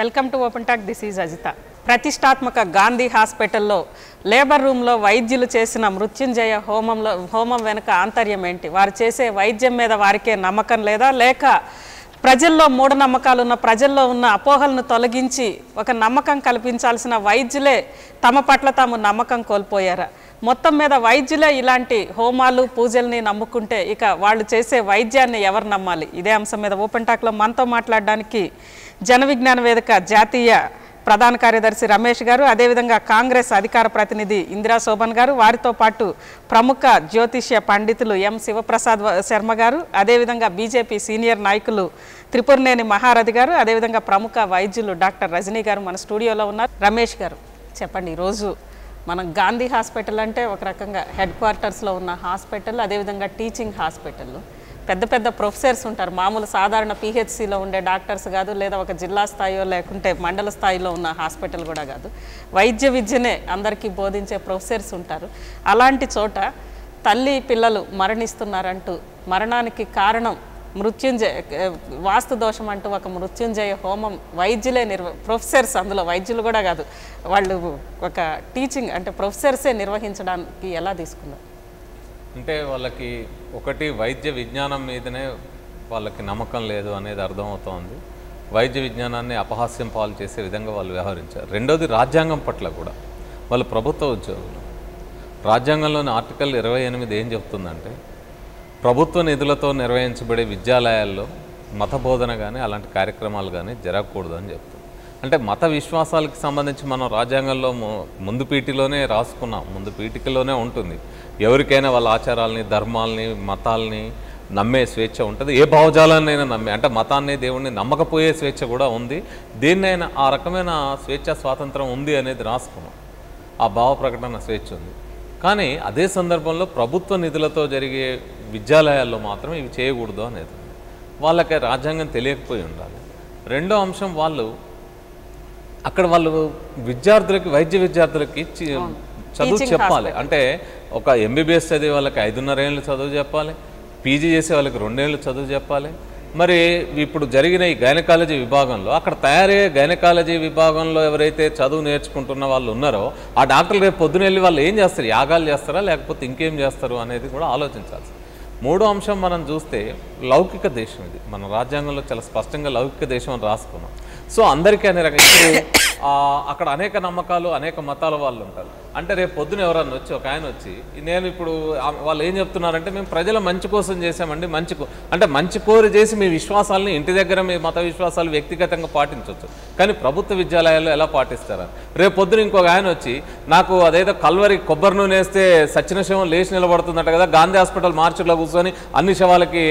Welcome to open talk this is Ajitha ప్రతిష్టాత్మక గాంధీ హాస్పిటల్లో labour రూమ్లో వైద్యులు చేసిన మృత్యుంజయ హోమంలో హోమం వెనుక ఆంతర్యం ఏంటి వారు చేసే వైద్యం మీద వారికే నమ్మకం లేదా లేక ప్రజల్లో మూఢనమ్మకాలు ఉన్న ప్రజల్లో ఉన్న అపోహలను తొలగించి ఒక నమ్మకం కల్పించాల్సిన వైద్యులే తమ పట్ల తాము నమ్మకం కోల్పోయారా మొత్తం మీద వైద్యులే ఇలాంటి హోమాలు పూజల్ని నమ్ముకుంటే ఇక వాళ్ళు చేసే వైద్యాన్ని ఎవరు నమ్మాలి ఇదే అంశం మీద ఓపెన్ టాక్లో మనతో మాట్లాడడానికి జన విజ్ఞాన వేదిక జాతీయ ప్రధాన కార్యదర్శి రమేష్ గారు అదేవిధంగా కాంగ్రెస్ అధికార ప్రతినిధి ఇందిరా శోభన్ గారు వారితో పాటు ప్రముఖ జ్యోతిష్య పండితులు ఎం శివప్రసాద్ వ- శర్మ గారు అదేవిధంగా బీజేపీ సీనియర్ నాయకులు త్రిపురనేని మహారథి గారు అదేవిధంగా ప్రముఖ వైద్యులు డాక్టర్ రజనీ గారు మన స్టూడియోలో ఉన్నారు రమేష్ గారు చెప్పండి ఈరోజు మనం గాంధీ హాస్పిటల్ అంటే ఒక రకంగా హెడ్ క్వార్టర్స్లో ఉన్న హాస్పిటల్ అదేవిధంగా టీచింగ్ హాస్పిటల్ పెద్ద పెద్ద ప్రొఫెసర్స్ ఉంటారు మామూలు సాధారణ పిహెచ్సిలో ఉండే డాక్టర్స్ కాదు లేదా ఒక జిల్లా స్థాయిలో లేకుంటే మండల స్థాయిలో ఉన్న హాస్పిటల్ కూడా కాదు వైద్య విద్యనే అందరికీ బోధించే ప్రొఫెసర్స్ ఉంటారు అలాంటి చోట తల్లి పిల్లలు మరణిస్తున్నారంటూ మరణానికి కారణం మృత్యుంజయ వాస్తు దోషం అంటూ ఒక మృత్యుంజయ హోమం వైద్యులే నిర్వ ప్రొఫెసర్స్ అందులో వైద్యులు కూడా కాదు వాళ్ళు ఒక టీచింగ్ అంటే ప్రొఫెసర్సే నిర్వహించడానికి ఎలా తీసుకున్నారు అంటే వాళ్ళకి ఒకటి వైద్య విజ్ఞానం మీదనే వాళ్ళకి నమ్మకం లేదు అనేది అర్థమవుతోంది వైద్య విజ్ఞానాన్ని అపహాస్యం పాలు చేసే విధంగా వాళ్ళు వ్యవహరించారు రెండోది రాజ్యాంగం పట్ల కూడా వాళ్ళు ప్రభుత్వ ఉద్యోగులు రాజ్యాంగంలోని ఆర్టికల్ ఇరవై ఎనిమిది ఏం చెప్తుందంటే ప్రభుత్వ నిధులతో నిర్వహించబడే విద్యాలయాల్లో మత బోధన కానీ అలాంటి కార్యక్రమాలు కానీ జరగకూడదు అని చెప్తుంది అంటే మత విశ్వాసాలకు సంబంధించి మనం రాజ్యాంగంలో ము- ముందు పీటిలోనే రాసుకున్నాం ముందు పీఠికలోనే ఉంటుంది ఎవరికైనా వాళ్ళ ఆచారాలని ధర్మాలని మతాల్ని నమ్మే స్వేచ్ఛ ఉంటుంది ఏ భావజాలాన్నైనా నమ్మే అంటే మతాన్ని దేవుణ్ణి నమ్మకపోయే స్వేచ్ఛ కూడా ఉంది దేన్నైనా ఆ రకమైన స్వేచ్ఛ స్వాతంత్రం ఉంది అనేది రాసుకున్నాం ఆ భావ ప్రకటన స్వేచ్ఛ ఉంది కానీ అదే సందర్భంలో ప్రభుత్వ నిధులతో జరిగే విద్యాలయాల్లో మాత్రం ఇవి చేయకూడదు అనేది ఉంది. వాళ్ళకి రాజ్యాంగం తెలియకపోయి ఉండాలి రెండో అంశం వాళ్ళు అక్కడ వాళ్ళు విద్యార్థులకి వైద్య విద్యార్థులకి చి- చదువు Teaching చెప్పాలి అంటే ఒక ఎంబీబీఎస్ చదివే వాళ్ళకి ఐదున్నర ఏళ్ళు చదువు చెప్పాలి పీజీ చేసే వాళ్ళకి రెండేళ్ళు చదువు చెప్పాలి మరి ఇప్పుడు జరిగిన ఈ గైనకాలజీ విభాగంలో అక్కడ తయారయ్యే గైనకాలజీ విభాగంలో ఎవరైతే చదువు నేర్చుకుంటున్న వాళ్ళు ఉన్నారో ఆ డాక్టర్లు రేపు పొద్దున వెళ్ళి వాళ్ళు ఏం చేస్తారు యాగాలు చేస్తారా లేకపోతే ఇంకేం చేస్తారు అనేది కూడా ఆలోచించాల్సి మూడో అంశం మనం చూస్తే లౌకిక దేశం ఇది మన రాజ్యాంగంలో చాలా స్పష్టంగా లౌకిక దేశం అని రాసుకున్నాం సో అందరికీ అనే రకం ఇప్పుడు ఆ, అక్కడ అనేక నమ్మకాలు అనేక మతాల వాళ్ళు ఉంటారు అంటే రేపు పొద్దున ఎవరన్నా వచ్చి ఒక ఆయన వచ్చి నేను ఇప్పుడు ఆ- వాళ్ళు ఏం చెప్తున్నారంటే మేము ప్రజల మంచి కోసం చేసామండి మంచి కో- అంటే మంచి కోరి చేసి మీ విశ్వాసాలని ఇంటి దగ్గర మీ మత విశ్వాసాలు వ్యక్తిగతంగా పాటించవచ్చు కానీ ప్రభుత్వ విద్యాలయాల్లో ఎలా పాటిస్తారా రేపు పొద్దున ఇంకొక ఆయన వచ్చి నాకు అదేదో కల్వరి కొబ్బరి నూనె వేస్తే సచిన శవం లేచి నిలబడుతుందట కదా గాంధీ హాస్పిటల్ మార్చిలో కూర్చొని అన్ని శవాలకి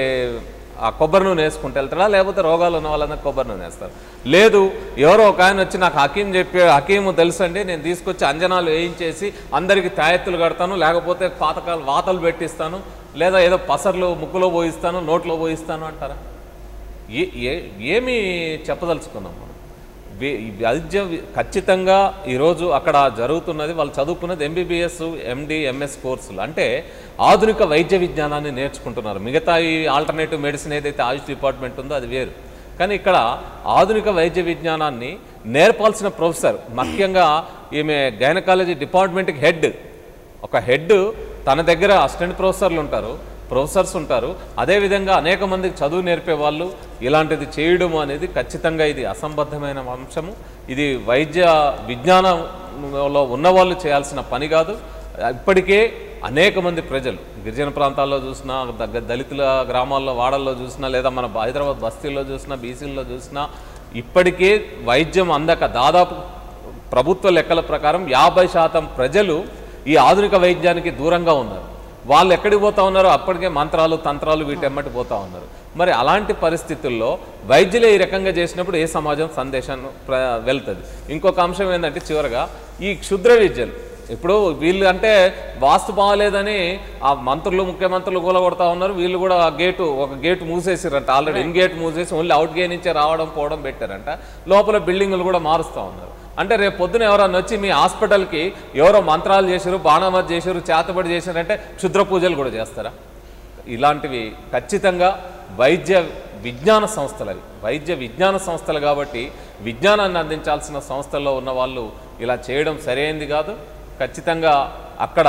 ఆ కొబ్బరి నూనె వేసుకుంటూ వెళ్తారా లేకపోతే రోగాలు ఉన్న వాళ్ళందరూ కొబ్బరి నూనె వేస్తారు లేదు ఎవరో ఒక ఆయన వచ్చి నాకు హకీం చెప్పి హకీము తెలుసండి నేను తీసుకొచ్చి అంజనాలు వేయించేసి అందరికీ తాయెత్తులు కడతాను లేకపోతే పాతకాలు వాతలు పెట్టిస్తాను లేదా ఏదో పసర్లు ముక్కులో పోయిస్తాను నోట్లో పోయిస్తాను అంటారా ఏ ఏ ఏమి చెప్పదలుచుకున్నాం మనం వే- ఈ వైద్య వి- ఖచ్చితంగా ఈరోజు అక్కడ జరుగుతున్నది వాళ్ళు చదువుకున్నది ఎంబీబీఎస్ ఎండి ఎంఎస్ కోర్సులు అంటే ఆధునిక వైద్య విజ్ఞానాన్ని నేర్చుకుంటున్నారు మిగతా ఈ ఆల్టర్నేటివ్ మెడిసిన్ ఏదైతే ఆయుష్ డిపార్ట్మెంట్ ఉందో అది వేరు కానీ ఇక్కడ ఆధునిక వైద్య విజ్ఞానాన్ని నేర్పాల్సిన ప్రొఫెసర్ ముఖ్యంగా ఈమె గైనకాలజీ డిపార్ట్మెంట్కి హెడ్ ఒక హెడ్ తన దగ్గర అసిస్టెంట్ ప్రొఫెసర్లు ఉంటారు ప్రొఫెసర్స్ ఉంటారు అదేవిధంగా అనేక మందికి చదువు నేర్పే వాళ్ళు ఇలాంటిది చేయడం అనేది ఖచ్చితంగా ఇది అసంబద్ధమైన అంశము ఇది వైద్య విజ్ఞానంలో ఉన్నవాళ్ళు చేయాల్సిన పని కాదు ఇప్పటికే అనేక మంది ప్రజలు గిరిజన ప్రాంతాల్లో చూసినా దగ్గ దళితుల గ్రామాల్లో వాడల్లో చూసినా లేదా మన హైదరాబాద్ బస్తీల్లో చూసినా బీసీల్లో చూసినా ఇప్పటికే వైద్యం అందక దాదాపు ప్రభుత్వ లెక్కల ప్రకారం యాభై శాతం ప్రజలు ఈ ఆధునిక వైద్యానికి దూరంగా ఉన్నారు వాళ్ళు ఎక్కడికి పోతా ఉన్నారో అప్పటికే మంత్రాలు తంత్రాలు వీటెమ్మటి పోతా ఉన్నారు మరి అలాంటి పరిస్థితుల్లో వైద్యులే ఈ రకంగా చేసినప్పుడు ఏ సమాజం సందేశాన్ని ప్ర వెళ్తుంది ఇంకొక అంశం ఏంటంటే చివరగా ఈ క్షుద్ర విద్యలు ఇప్పుడు వీళ్ళు అంటే వాస్తు బాగాలేదని ఆ మంత్రులు ముఖ్యమంత్రులు కూడా కొడతా ఉన్నారు వీళ్ళు కూడా ఆ గేటు ఒక గేటు మూసేసారంట ఆల్రెడీ ఇన్ గేట్ మూసేసి ఓన్లీ అవుట్ గే నుంచే రావడం పోవడం పెట్టారంట లోపల బిల్డింగులు కూడా మారుస్తూ ఉన్నారు అంటే రేపు పొద్దున ఎవరన్నా వచ్చి మీ హాస్పిటల్కి ఎవరో మంత్రాలు చేశారు బాణామతి చేశారు చేతబడి చేశారంటే క్షుద్ర పూజలు కూడా చేస్తారా ఇలాంటివి ఖచ్చితంగా వైద్య విజ్ఞాన సంస్థలు అవి వైద్య విజ్ఞాన సంస్థలు కాబట్టి విజ్ఞానాన్ని అందించాల్సిన సంస్థల్లో ఉన్న వాళ్ళు ఇలా చేయడం సరైంది కాదు ఖచ్చితంగా అక్కడ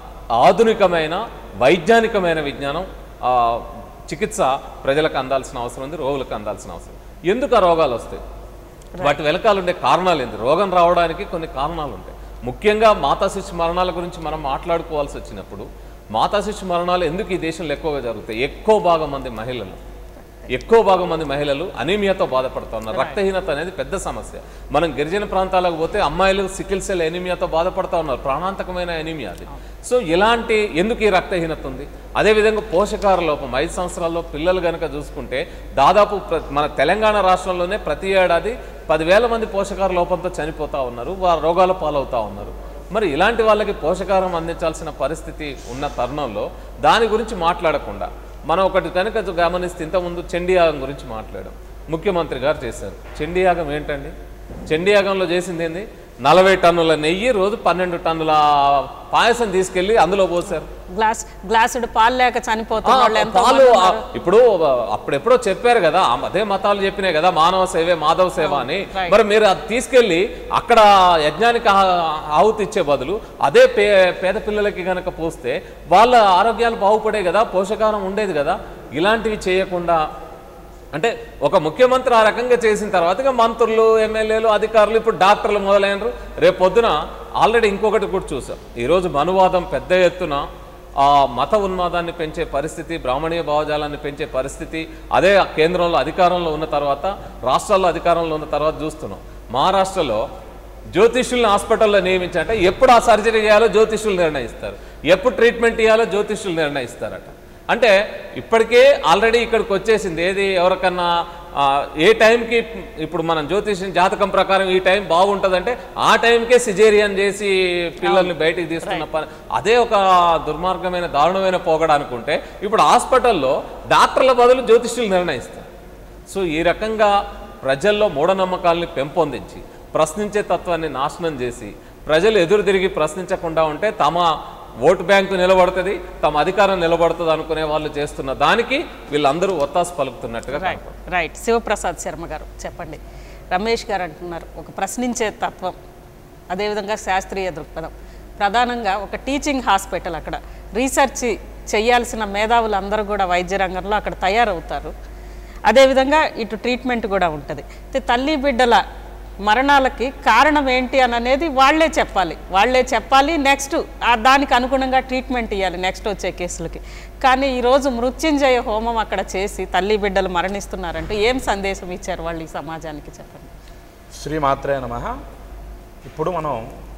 ఆధునికమైన వైజ్ఞానికమైన విజ్ఞానం ఆ, చికిత్స ప్రజలకు అందాల్సిన అవసరం ఉంది రోగులకు అందాల్సిన అవసరం ఎందుకు ఆ రోగాలు వస్తాయి వాటి వెనకాల ఉండే కారణాలు ఏంటి రోగం రావడానికి కొన్ని కారణాలు ఉంటాయి ముఖ్యంగా మాతా శిశు మరణాల గురించి మనం మాట్లాడుకోవాల్సి వచ్చినప్పుడు మాతా శిశు మరణాలు ఎందుకు ఈ దేశంలో ఎక్కువగా జరుగుతాయి ఎక్కువ భాగం మంది మహిళలు ఎక్కువ భాగం మంది మహిళలు అనీమియాతో బాధపడుతున్నారు రక్తహీనత అనేది పెద్ద సమస్య మనం గిరిజన ప్రాంతాలకు పోతే అమ్మాయిలు సికిల్ సెల్ ఎనీమియాతో బాధపడుతూ ఉన్నారు ప్రాణాంతకమైన ఎనీమియా అది సో ఇలాంటి ఎందుకు ఈ రక్తహీనత ఉంది అదేవిధంగా పోషకాహార లోపం ఐదు సంవత్సరాల్లో పిల్లలు కనుక చూసుకుంటే దాదాపు ప్ర- మన తెలంగాణ రాష్ట్రంలోనే ప్రతి ఏడాది పదివేల మంది పోషకాహార లోపంతో చనిపోతూ ఉన్నారు వారు రోగాల పాలవుతూ ఉన్నారు మరి ఇలాంటి వాళ్ళకి పోషకాహారం అందించాల్సిన పరిస్థితి ఉన్న తరుణంలో దాని గురించి మాట్లాడకుండా మనం ఒకటి కనుక గమనిస్తే ఇంతకుముందు చండీయాగం గురించి మాట్లాడాం ముఖ్యమంత్రి గారు చేశారు చండీయాగం ఏంటండి చండీయాగంలో చేసింది ఏంది నలభై టన్నుల నెయ్యి రోజు పన్నెండు టన్నుల పాయసం తీసుకెళ్లి అందులో పోసారు గ్లాస్ గ్లాసుడు పాలు లేక చనిపోతున్న వాళ్ళు ఎంతో పాలు ఆ, ఇప్పుడు అప్పుడెప్పుడో చెప్పారు కదా ఆ అదే మతాలు చెప్పినాయి కదా మానవ సేవే మాధవ సేవ అని మరి మీరు అది తీసుకెళ్లి అక్కడ యజ్ఞానికి ఆ- ఆహుతి ఇచ్చే బదులు అదే పే పేద పిల్లలకి గనక పోస్తే వాళ్ళ ఆరోగ్యాలు బాగుపడే కదా పోషకాహారం ఉండేది కదా ఇలాంటివి చేయకుండా అంటే ఒక ముఖ్యమంత్రి ఆ రకంగా చేసిన తర్వాత ఇక మంత్రులు ఎమ్మెల్యేలు అధికారులు ఇప్పుడు డాక్టర్లు మొదలైనరు రేపు పొద్దున ఆల్రెడీ ఇంకొకటి కూడా చూసాం ఈరోజు మనువాదం పెద్ద ఎత్తున ఆ మత ఉన్మాదాన్ని పెంచే పరిస్థితి బ్రాహ్మణీయ భావజాలాన్ని పెంచే పరిస్థితి అదే కేంద్రంలో అధికారంలో ఉన్న తర్వాత రాష్ట్రాల్లో అధికారంలో ఉన్న తర్వాత చూస్తున్నాం మహారాష్ట్రలో జ్యోతిష్యుల్ని హాస్పిటల్లో నియమించాలంటే ఎప్పుడు ఆ సర్జరీ చేయాలో జ్యోతిష్యులు నిర్ణయిస్తారు ఎప్పుడు ట్రీట్మెంట్ ఇవ్వాలో జ్యోతిష్యులు నిర్ణయిస్తారట అంటే ఇప్పటికే ఆల్రెడీ ఇక్కడికి వచ్చేసింది ఏది ఎవరికన్నా ఆ, ఏ టైంకి ఇప్పుడు మనం జ్యోతిష్యం జాతకం ప్రకారం ఈ టైం బాగుంటుందంటే ఆ టైంకే సిజేరియన్ చేసి పిల్లల్ని బయటికి తీస్తున్న పని అదే ఒక దుర్మార్గమైన దారుణమైన పోగడ అనుకుంటే ఇప్పుడు హాస్పిటల్లో డాక్టర్ల బదులు జ్యోతిష్యులు నిర్ణయిస్తారు సో ఈ రకంగా ప్రజల్లో మూఢనమ్మకాల్ని పెంపొందించి ప్రశ్నించే తత్వాన్ని నాశనం చేసి ప్రజలు ఎదురు తిరిగి ప్రశ్నించకుండా ఉంటే తమ ఓటు బ్యాంకు నిలబడుతుంది తమ అధికారం నిలబడుతుంది అనుకునే వాళ్ళు చేస్తున్న దానికి వీళ్ళందరూ ఒత్తాసు పలుకుతున్నట్టుగా రైట్ రైట్ శివప్రసాద్ శర్మ గారు చెప్పండి రమేష్ గారు అంటున్నారు ఒక ప్రశ్నించే తత్వం అదేవిధంగా శాస్త్రీయ దృక్పథం ప్రధానంగా ఒక టీచింగ్ హాస్పిటల్ అక్కడ రీసెర్చ్ చేయాల్సిన మేధావులు అందరూ కూడా వైద్య రంగంలో అక్కడ తయారవుతారు అదేవిధంగా ఇటు ట్రీట్మెంట్ కూడా ఉంటుంది అయితే తల్లి బిడ్డల మరణాలకి కారణం ఏంటి అని అనేది వాళ్ళే చెప్పాలి వాళ్ళే చెప్పాలి నెక్స్ట్ దానికి అనుగుణంగా ట్రీట్మెంట్ ఇవ్వాలి నెక్స్ట్ వచ్చే కేసులకి కానీ ఈరోజు మృత్యుంజయ హోమం అక్కడ చేసి తల్లి బిడ్డలు మరణిస్తున్నారంటే ఏం సందేశం ఇచ్చారు వాళ్ళు ఈ సమాజానికి చెప్పండి శ్రీమాత్రే నమ ఇప్పుడు మనం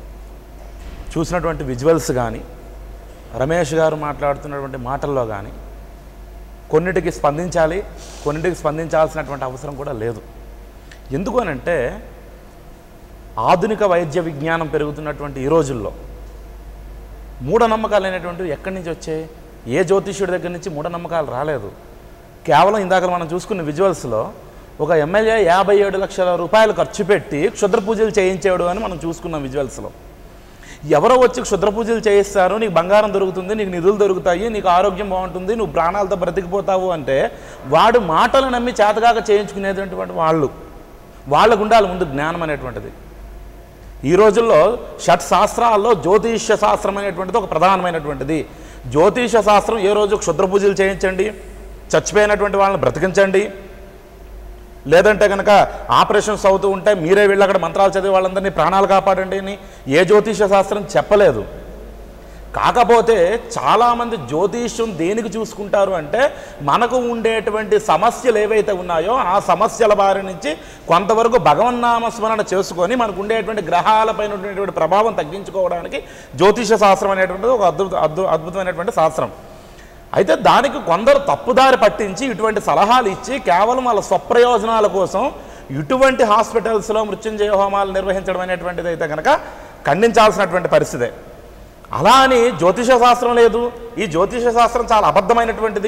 చూసినటువంటి విజువల్స్ కానీ రమేష్ గారు మాట్లాడుతున్నటువంటి మాటల్లో కానీ కొన్నిటికి స్పందించాలి కొన్నిటికి స్పందించాల్సినటువంటి అవసరం కూడా లేదు ఎందుకు అనంటే ఆధునిక వైద్య విజ్ఞానం పెరుగుతున్నటువంటి ఈ రోజుల్లో మూఢనమ్మకాలు అనేటువంటివి ఎక్కడి నుంచి వచ్చాయి ఏ జ్యోతిష్యుడి దగ్గర నుంచి మూఢనమ్మకాలు రాలేదు కేవలం ఇందాక మనం చూసుకున్న విజువల్స్లో ఒక ఎమ్మెల్యే యాభై ఏడు లక్షల రూపాయలు ఖర్చు పెట్టి క్షుద్ర పూజలు చేయించాడు అని మనం చూసుకున్నాం విజువల్స్లో ఎవరో వచ్చి క్షుద్ర పూజలు చేయిస్తారు నీకు బంగారం దొరుకుతుంది నీకు నిధులు దొరుకుతాయి నీకు ఆరోగ్యం బాగుంటుంది నువ్వు ప్రాణాలతో బ్రతికిపోతావు అంటే వాడు మాటలు నమ్మి చేతగాక చేయించుకునేటువంటి వాళ్ళు వాళ్ళకు ఉండాలి ముందు జ్ఞానం అనేటువంటిది ఈ రోజుల్లో షట్ శాస్త్రాల్లో జ్యోతిష్య శాస్త్రం అనేటువంటిది ఒక ప్రధానమైనటువంటిది జ్యోతిష శాస్త్రం ఏ రోజు క్షుద్ర పూజలు చేయించండి చచ్చిపోయినటువంటి వాళ్ళని బ్రతికించండి లేదంటే కనుక ఆపరేషన్స్ అవుతూ ఉంటే మీరే వెళ్ళి అక్కడ మంత్రాలు చదివి వాళ్ళందరినీ ప్రాణాలు కాపాడండి అని ఏ జ్యోతిష శాస్త్రం చెప్పలేదు కాకపోతే చాలామంది జ్యోతిష్యం దేనికి చూసుకుంటారు అంటే మనకు ఉండేటువంటి సమస్యలు ఏవైతే ఉన్నాయో ఆ సమస్యల బారి నుంచి కొంతవరకు భగవన్నామస్మరణ చేసుకొని మనకు ఉండేటువంటి గ్రహాలపైన ఉండేటువంటి ప్రభావం తగ్గించుకోవడానికి జ్యోతిష శాస్త్రం అనేటువంటిది ఒక అద్భుత అద్భు- అద్భుతమైనటువంటి శాస్త్రం అయితే దానికి కొందరు తప్పుదారి పట్టించి ఇటువంటి సలహాలు ఇచ్చి కేవలం వాళ్ళ స్వప్రయోజనాల కోసం ఇటువంటి హాస్పిటల్స్లో మృత్యుంజయ హోమాలు నిర్వహించడం అనేటువంటిది అయితే కనుక ఖండించాల్సినటువంటి పరిస్థితే అలా అని జ్యోతిష శాస్త్రం లేదు ఈ జ్యోతిష శాస్త్రం చాలా అబద్ధమైనటువంటిది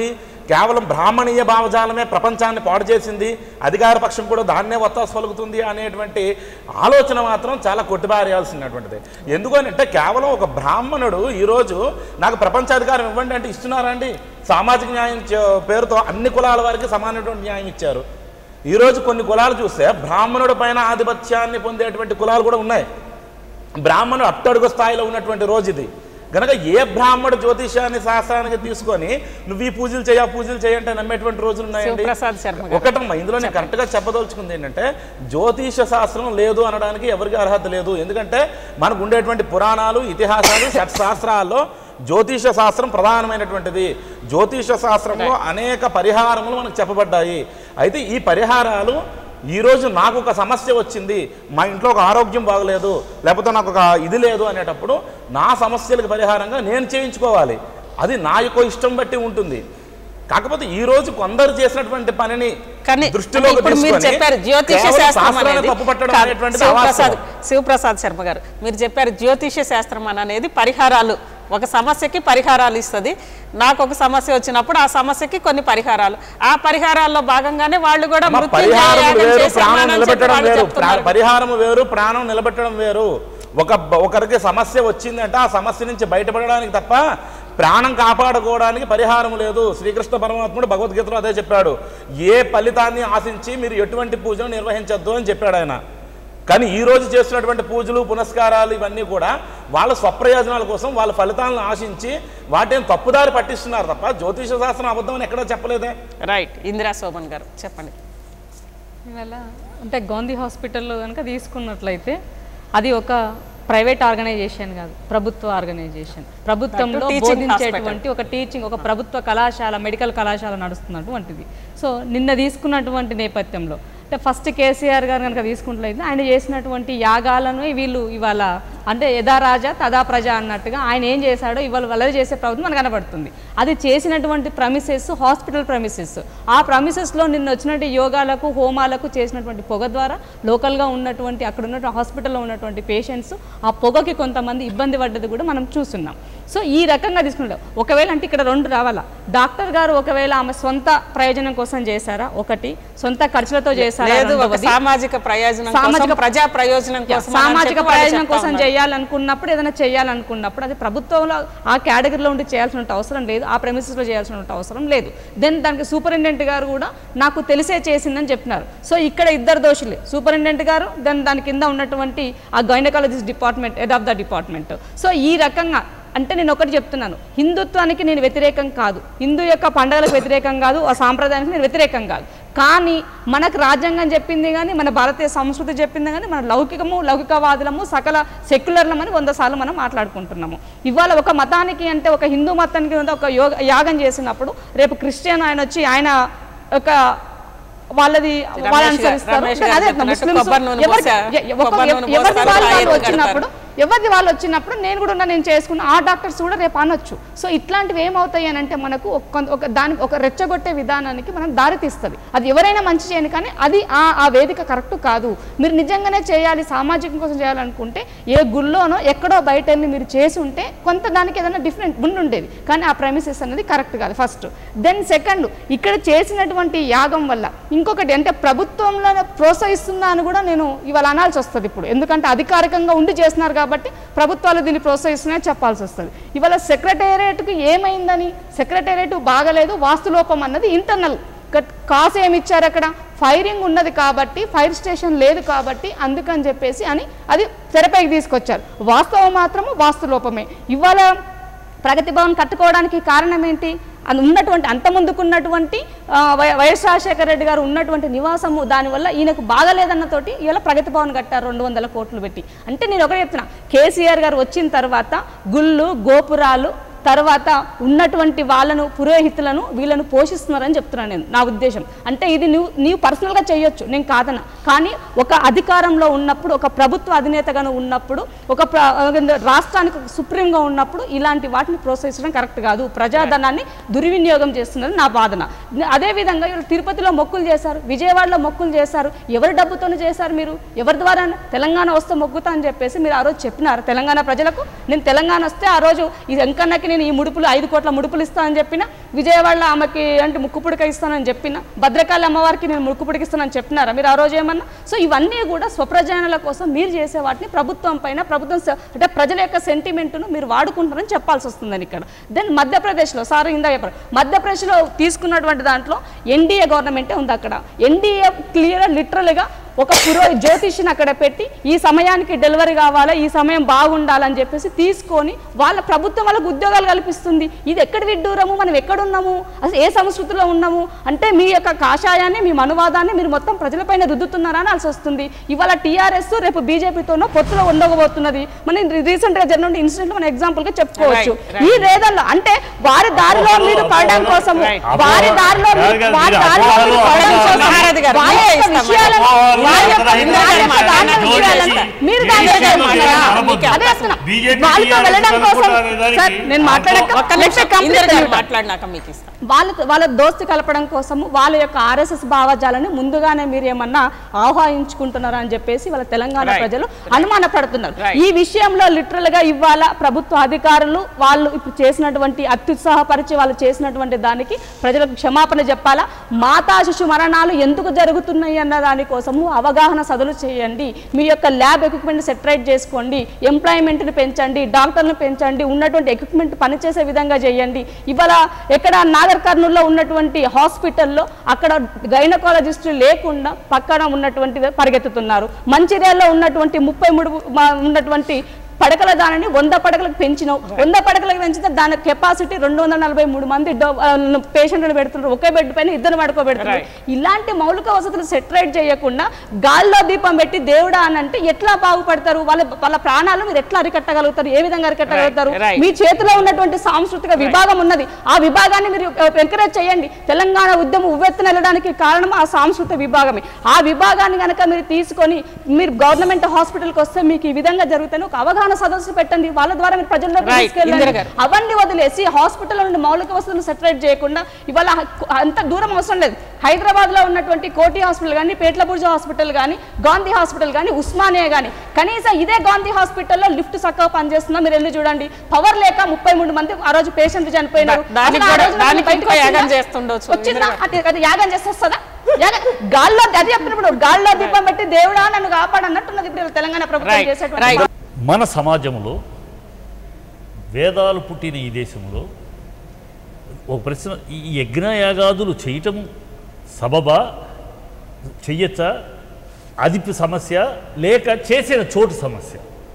కేవలం బ్రాహ్మణీయ భావజాలమే ప్రపంచాన్ని పాడు చేసింది అధికార పక్షం కూడా దాన్నే వత్తాసు పలుకుతుంది అనేటువంటి ఆలోచన మాత్రం చాలా కొట్టిపారేయాల్సినటువంటిది ఎందుకనంటే కేవలం ఒక బ్రాహ్మణుడు ఈరోజు నాకు ప్రపంచాధికారం ఇవ్వండి అంటే ఇస్తున్నారా అండి సామాజిక న్యాయం చే- పేరుతో అన్ని కులాల వారికి సమానటువంటి న్యాయం ఇచ్చారు ఈరోజు కొన్ని కులాలు చూస్తే బ్రాహ్మణుడి పైన ఆధిపత్యాన్ని పొందేటువంటి కులాలు కూడా ఉన్నాయి బ్రాహ్మణుడు అట్టడుగు స్థాయిలో ఉన్నటువంటి రోజు ఇది గనక ఏ బ్రాహ్మణుడు జ్యోతిషాన్ని శాస్త్రానికి తీసుకొని నువ్వు ఈ పూజలు చేయ ఆ పూజలు చేయంటే నమ్మేటువంటి రోజులు ఉన్నాయండి శివప్రసాద్ శర్మ గారు. ఒకటమ్మా ఇందులో నేను కరెక్ట్గా చెప్పదలుచుకుంది ఏంటంటే జ్యోతిష శాస్త్రం లేదు అనడానికి ఎవరికి అర్హత లేదు ఎందుకంటే మనకు ఉండేటువంటి పురాణాలు ఇతిహాసాలు షట్శాస్త్రాల్లో జ్యోతిష శాస్త్రం ప్రధానమైనటువంటిది జ్యోతిష శాస్త్రంలో అనేక పరిహారములు మనకు చెప్పబడ్డాయి అయితే ఈ పరిహారాలు ఈరోజు నాకు ఒక సమస్య వచ్చింది మా ఇంట్లో ఒక ఆరోగ్యం బాగలేదు లేకపోతే నాకు ఒక ఇది లేదు అనేటప్పుడు నా సమస్యలకు పరిహారంగా నేను చేయించుకోవాలి అది నా యొక్క ఇష్టం బట్టి ఉంటుంది కాకపోతే ఈ రోజు కొందరు చేసినటువంటి పనిని కానీ దృష్టిలోకి ఇప్పుడు మీరు తీసుకొని చెప్పారు జ్యోతిష కేవలం శాస్త్రం శాస్త్రాన్ని అనేది తప్పుపట్టడం కాదు, అనేటువంటిది శివప్రసాద్ అవాస్తవం. శివప్రసాద్ శర్మ గారు మీరు చెప్పారు జ్యోతిష శాస్త్రం అని అనేది పరిహారాలు ఒక సమస్యకి పరిహారాలు ఇస్తుంది నాకు ఒక సమస్య వచ్చినప్పుడు ఆ సమస్యకి కొన్ని పరిహారాలు ఆ పరిహారాల్లో భాగంగానే వాళ్ళు కూడా అమ్మ, మృత్యుంజయ పరిహారం యాగం వేరు చేశామని ప్రాణం చెప్పి నిలబెట్టడం వాళ్ళు వేరు చెప్తున్నారు. ప్రా- పరిహారం వేరు ప్రాణం నిలబెట్టడం వేరు ఒక బ- ఒకరికి సమస్య వచ్చిందంటే ఆ సమస్య నుంచి బయటపడడానికి తప్ప ప్రాణం కాపాడుకోవడానికి పరిహారం లేదు శ్రీకృష్ణ పరమాత్ముడు భగవద్గీతలో అదే చెప్పాడు ఏ ఫలితాన్ని ఆశించి మీరు ఎటువంటి పూజలు నిర్వహించొద్దు అని చెప్పాడు ఆయన కానీ ఈ రోజు చేస్తున్నటువంటి పూజలు పునస్కారాలు ఇవన్నీ కూడా వాళ్ళ స్వప్రయోజనాల కోసం వాళ్ళ ఫలితాలను ఆశించి వాటిని తప్పుదారి పట్టిస్తున్నారు తప్ప జ్యోతిష శాస్త్రం అబద్ధం అని ఎక్కడా చెప్పలేదే రైట్ ఇందిరా శోభన్ గారు చెప్పండి ఇవాళ అంటే గాంధీ హాస్పిటల్లో కనుక తీసుకున్నట్లయితే అది ఒక ప్రైవేట్ ఆర్గనైజేషన్ కాదు ప్రభుత్వ ఆర్గనైజేషన్ ప్రభుత్వంలో Teaching బోధించేటువంటి ఒక టీచింగ్ ఒక ప్రభుత్వ కళాశాల మెడికల్ కళాశాల నడుస్తున్నటువంటిది సో నిన్న తీసుకున్నటువంటి నేపథ్యంలో అంటే ఫస్ట్ కేసీఆర్ గారు కనుక తీసుకున్నట్లయితే ఆయన చేసినటువంటి యాగాలను వీళ్ళు ఇవాళ అంటే యథా రాజా తదా ప్రజ అన్నట్టుగా ఆయన ఏం చేశాడో ఇవాళ వాళ్ళ చేసే ప్రభుత్వం మనకు కనబడుతుంది అది చేసినటువంటి ప్రమిసెస్ హాస్పిటల్ ప్రమిసెస్ ఆ ప్రమిసెస్లో నిన్న వచ్చినటువంటి యోగాలకు హోమాలకు చేసినటువంటి పొగ ద్వారా లోకల్గా ఉన్నటువంటి అక్కడ ఉన్నటువంటి హాస్పిటల్లో ఉన్నటువంటి పేషెంట్స్ ఆ పొగకి కొంతమంది ఇబ్బంది పడ్డది కూడా మనం చూస్తున్నాం సో ఈ రకంగా తీసుకుంటాం ఒకవేళ అంటే ఇక్కడ రెండు రావాలా డాక్టర్ గారు ఒకవేళ ఆమె సొంత ప్రయోజనం కోసం చేశారా ఒకటి సొంత ఖర్చులతో చేశారా లేదు ఒక రెండవది. సామాజిక ప్రయోజనం సామాజిక కోసం ప్రజా ప్రయోజనం యా, కోసం అని సామాజిక చెప్పి వాళ్ళు ప్రయోజనం చెప్తా కోసం ఉన్నారు. చేయాలనుకున్నప్పుడు ఏదైనా చేయాలనుకున్నప్పుడు అది ప్రభుత్వంలో ఆ కేటగిరీలో ఉండి చేయాల్సిన అవసరం లేదు ఆ ప్రెమిసెస్లో చేయాల్సిన అవసరం లేదు దెన్ దానికి సూపరింటెండెంట్ గారు కూడా నాకు తెలిసే చేసిందని చెప్తున్నారు సో ఇక్కడ ఇద్దరు దోషులే సూపరింటెండెంట్ గారు దెన్ దాని కింద ఉన్నటువంటి ఆ gynaecologist department head of the department so ఈ రకంగా అంటే నేను ఒకటి చెప్తున్నాను హిందుత్వానికి నేను వ్యతిరేకం కాదు హిందూ యొక్క పండుగలకు వ్యతిరేకం కాదు ఆ సాంప్రదాయానికి నేను వ్యతిరేకం కాదు కానీ మనకు రాజ్యాంగం చెప్పింది కానీ మన భారతీయ సంస్కృతి చెప్పింది కానీ మన లౌకికము లౌకికవాదులము సకల సెక్యులర్లమని వంద సార్లు మనం మాట్లాడుకుంటున్నాము ఇవాళ ఒక మతానికి అంటే ఒక హిందూ మతానికి ఉంటే ఒక యోగ యాగం చేసినప్పుడు రేపు క్రిస్టియన్ ఆయన వచ్చి ఆయన ఒక వాళ్ళది రమేష్ వాళ్ళు గారు- అనుసరిస్తారు రమేష్ అదే గారు అదే చెప్పినట్టు ముస్లిమ్స్ కొబ్బరి నూనె ఎవరికి- పోసా- ఎ- ఒక- కొబ్బరి నూనె ఎవరిది పోస్తారు, వాళ్ళు వాళ్ళు తాయెత్తు వచ్చినప్పుడు ఎవరిది వాళ్ళు వచ్చినప్పుడు నేను కూడా ఉన్నా నేను చేసుకున్న ఆ డాక్టర్స్ కూడా రేపు అనొచ్చు సో ఇట్లాంటివి ఏమవుతాయి అని అంటే మనకు ఒక కొంత- ఒక దాని ఒక రెచ్చగొట్టే విధానానికి మనం దారి తీస్తుంది అది ఎవరైనా మంచి చేయను కానీ అది ఆ ఆ వేదిక కరెక్ట్ కాదు మీరు నిజంగానే చేయాలి సామాజికం కోసం చేయాలనుకుంటే ఏ గుళ్ళోనో ఎక్కడో బయట వెళ్ళి మీరు చేసి ఉంటే కొంత దానికి ఏదైనా డిఫరెంట్ ఉండి ఉండేది కానీ ఆ ప్రైమిసెస్ అనేది కరెక్ట్ కాదు ఫస్ట్ దెన్ సెకండ్ ఇక్కడ చేసినటువంటి యాగం వల్ల ఇంకొకటి అంటే ప్రభుత్వంలో ప్రోత్సహిస్తున్నా అని కూడా నేను ఇవాళ అనాల్సి వస్తుంది ఇప్పుడు ఎందుకంటే అధికారికంగా ఉండి చేస్తున్నారు కాబట్టి ప్రభుత్వాలు దీన్ని ప్రోత్సహిస్తున్నాయని చెప్పాల్సి వస్తుంది ఇవాళ సెక్రటేరియట్కి ఏమైందని సెక్రటేరియట్ బాగలేదు వాస్తులోపం అన్నది ఇంటర్నల్ కాసు ఏమి ఇచ్చారు అక్కడ ఫైరింగ్ ఉన్నది కాబట్టి ఫైర్ స్టేషన్ లేదు కాబట్టి అందుకని చెప్పేసి అని అది తెరపైకి తీసుకొచ్చారు వాస్తవం మాత్రము వాస్తులోపమే ఇవాళ ప్రగతి భవన్ కట్టుకోవడానికి కారణం ఏంటి అది ఉన్నటువంటి అంత ముందుకున్నటువంటి ఆ, వై- వైఎస్ రాజశేఖర రెడ్డి గారు ఉన్నటువంటి నివాసము దానివల్ల ఈయనకు బాగలేదన్నతోటి ఇవాళ ప్రగతి భవన్ కట్టారు రెండు వందల కోట్లు పెట్టి అంటే నేను ఒకటే చెప్తున్నా కేసీఆర్ గారు వచ్చిన తర్వాత గుళ్ళు గోపురాలు తర్వాత ఉన్నటువంటి వాళ్ళను పురోహితులను వీళ్ళను పోషిస్తున్నారని చెప్తున్నాను నేను నా ఉద్దేశం అంటే ఇది నువ్వు నీవు పర్సనల్గా చేయొచ్చు నేను కాదన కానీ ఒక అధికారంలో ఉన్నప్పుడు ఒక ప్రభుత్వ అధినేతగాను ఉన్నప్పుడు ఒక ప్ర- రాష్ట్రానికి ఒక సుప్రీంగా ఉన్నప్పుడు ఇలాంటి వాటిని ప్రోత్సహించడం కరెక్ట్ కాదు ప్రజాధనాన్ని దుర్వినియోగం చేస్తున్నది నా వాదన అదేవిధంగా వీళ్ళు తిరుపతిలో మొక్కులు చేశారు విజయవాడలో మొక్కులు చేశారు ఎవరి డబ్బుతోనే చేశారు మీరు ఎవరి ద్వారా తెలంగాణ వస్తే మొక్కుతా అని చెప్పేసి మీరు ఆ రోజు చెప్పినారు తెలంగాణ ప్రజలకు నేను తెలంగాణ వస్తే ఆ రోజు ఈ వెంకన్నకి నేను ఈ ముడుపులు ఐదు కోట్ల ముడుపులు ఇస్తానని చెప్పిన విజయవాడలో ఆమెకి అంటే ముక్కు పుడక ఇస్తానని చెప్పిన భద్రకాళి అమ్మవారికి నేను ముక్కు పుడక ఇస్తానని చెప్పినారా మీరు ఆ రోజు ఏమన్నా సో ఇవన్నీ కూడా స్వప్రజనల కోసం మీరు చేసే వాటిని ప్రభుత్వం పైన ప్రభుత్వం స- అంటే ప్రజల యొక్క సెంటిమెంట్ను మీరు వాడుకుంటారని చెప్పాల్సి వస్తుందని ఇక్కడ దెన్ మధ్యప్రదేశ్లో సార్ ఇందా చెప్పారు మధ్యప్రదేశ్లో తీసుకున్నటువంటి దాంట్లో ఎన్డీఏ గవర్నమెంటే ఉంది అక్కడ ఎన్డీఏ క్లియర్ లిటరల్గా ఒక పురో జ్యోతిష్ని అక్కడ పెట్టి ఈ సమయానికి డెలివరీ కావాలా ఈ సమయం బాగుండాలని చెప్పేసి తీసుకొని వాళ్ళ ప్రభుత్వం వాళ్ళకు ఉద్యోగాలు కల్పిస్తుంది ఇది ఎక్కడ విడ్డూరము మనం ఎక్కడున్నాము అసలు ఏ సంస్కృతిలో ఉన్నాము అంటే మీ యొక్క కాషాయాన్ని మీ మనువాదాన్ని మీరు మొత్తం ప్రజలపైన రుద్దుతున్నారా అని వస్తుంది ఇవాళ టీఆర్ఎస్ రేపు బీజేపీతోనో పొత్తులో ఉండకపోతున్నది మనం రీసెంట్ గా జరిగిన ఇన్సిడెంట్ మనం ఎగ్జాంపుల్ గా చెప్పుకోవచ్చు Right, right. ఈ రేదల్లో అంటే వారి దారిలో మీరు పడడం కోసము Right. వారి దారిలో మీరు- అపోహలు, వారి మీరు దారిలో అపోహలు, మీరు పడడం అపోహలు, కోసం మహారాజు గారు, వాళ్ళ మీరే యొక్క ఇస్తాం. విషయాలను- అపోహలు, వాళ్ళ యొక్క అపోహలు, వాళ్ళ యొక్క అపోహలు, దారిలో అపోహలు, విషయాలంతా అపోహలు, మీరు ఈ దాని విషయంలో దగ్గర మీరు మాట్లాడారా? అనవద్దు. అదే వస్తున్నా. బీజేపీ వాళ్ళతో టీఆర్ఎస్ వెళ్ళడం కోసం అనుకుంటారు సార్ నేను మాట్లాడక ఒక్క నిమిషం complete ఇందర్ గారు చేయండి. మాట్లాడినాక మీకు ఇస్తాను వాళ్ళ వాళ్ళ దోస్తి కలపడం కోసము వాళ్ళ యొక్క ఆర్ఎస్ఎస్ భావజాలని ముందుగానే మీరు ఏమన్నా ఆహ్వానించుకుంటున్నారా అని చెప్పేసి వాళ్ళ తెలంగాణ Right. ప్రజలు అనుమానపడుతున్నారు Right. ఈ విషయంలో లిటరల్ గా ఇవాళ ప్రభుత్వ అధికారులు వాళ్ళు ఇప్పుడు చేసినటువంటి అత్యుత్సాహపరిచి వాళ్ళు చేసినటువంటి దానికి ప్రజలకు క్షమాపణ చెప్పాలా మాతా శిశు మరణాలు ఎందుకు జరుగుతున్నాయి అన్న దానికోసము అవగాహన సదులు చేయండి మీ యొక్క ల్యాబ్ ఎక్విప్మెంట్ సెటరేట్ చేసుకోండి ఎంప్లాయ్మెంట్ని పెంచండి డాక్టర్లను పెంచండి ఉన్నటువంటి ఎక్విప్మెంట్ పనిచేసే విధంగా చేయండి ఇవాళ ఎక్కడ నాగర్ కర్నూల్లో ఉన్నటువంటి హాస్పిటల్లో అక్కడ గైనకాలజిస్టులు లేకుండా పక్కన ఉన్నటువంటి పరిగెత్తుతున్నారు మంచిర్యాలలో ఉన్నటువంటి ముప్పై మూడు మా- ఉన్నటువంటి పడకల దానిని వంద పడకలకు పెంచినావు వంద పడకలకు పెంచితే దాని కెపాసిటీ రెండు వందల నలభై మూడు మంది పేషెంట్లను పెడుతున్నారు ఒకే బెడ్ పైన ఇద్దరు పడుకోబెడుతున్నారు ఇలాంటి మౌలిక వసతులు సెటరేట్ చేయకుండా గాల్లో దీపం పెట్టి దేవుడా అని అంటే ఎట్లా బాగుపడతారు వాళ్ళ వాళ్ళ ప్రాణాలు మీరు ఎట్లా అరికట్టగలుగుతారు ఏ విధంగా అరికట్టగలుగుతారు Right, right. మీ చేతిలో ఉన్నటువంటి సాంస్కృతిక విభాగం ఉన్నది ఆ విభాగాన్ని మీరు ఎంకరేజ్ చేయండి తెలంగాణ ఉద్యమం ఉవ్వెత్తున వెళ్ళడానికి కారణం ఆ సాంస్కృతిక విభాగమే ఆ విభాగాన్ని కనుక మీరు తీసుకొని మీరు గవర్నమెంట్ హాస్పిటల్కి వస్తే మీకు ఈ విధంగా జరుగుతాయి ఒక అవగాహన సదస్సు పెట్టండి వాళ్ళ ద్వారా మీరు ప్రజల్లోకి Right, తీసుకెళ్ళండి ఇందిర గారు. అవన్నీ వదిలేసి హాస్పిటల్ నుండి మౌలిక వసతులు సెటరేట్ చేయకుండా ఇవాళ హ- అంత దూరం అవసరం లేదు హైదరాబాద్ లో ఉన్నటువంటి కోటి హాస్పిటల్ కానీ పేట్లబుర్జ హాస్పిటల్ కానీ గాంధీ హాస్పిటల్ కానీ ఉస్మానియా కానీ కనీసం ఇదే గాంధీ హాస్పిటల్లో లిఫ్ట్ చక్కగా పనిచేస్తుందా మీరు వెళ్ళి చూడండి పవర్ లేక ముప్పై మూడు మంది ఆ రోజు పేషెంట్లు చనిపోయినారు దా- దానికి అసలు ఆ కూడా- రోజున దానికి బయటకు ఇంకో యాగం వచ్చిందా? చేస్తుండొచ్చు. వచ్చిందా అది అది యాగం చేస్తే వస్తుందా యాగం గాల్లో అది చెప్పినప్పుడు గాల్లో దీపం పెట్టి దేవుడా నన్ను కాపాడన్నట్టున్నది ఇప్పుడు తెలంగాణ ప్రభుత్వం రైట్ చేసేటువంటి రైట్ మన సమాజంలో వేదాలు పుట్టిన ఈ దేశంలో ఒక ప్రశ్న ఈ యజ్ఞయాగాదులు చేయటం సబబా చెయ్యచ్చా అది సమస్య లేక చేసిన చోటు సమస్య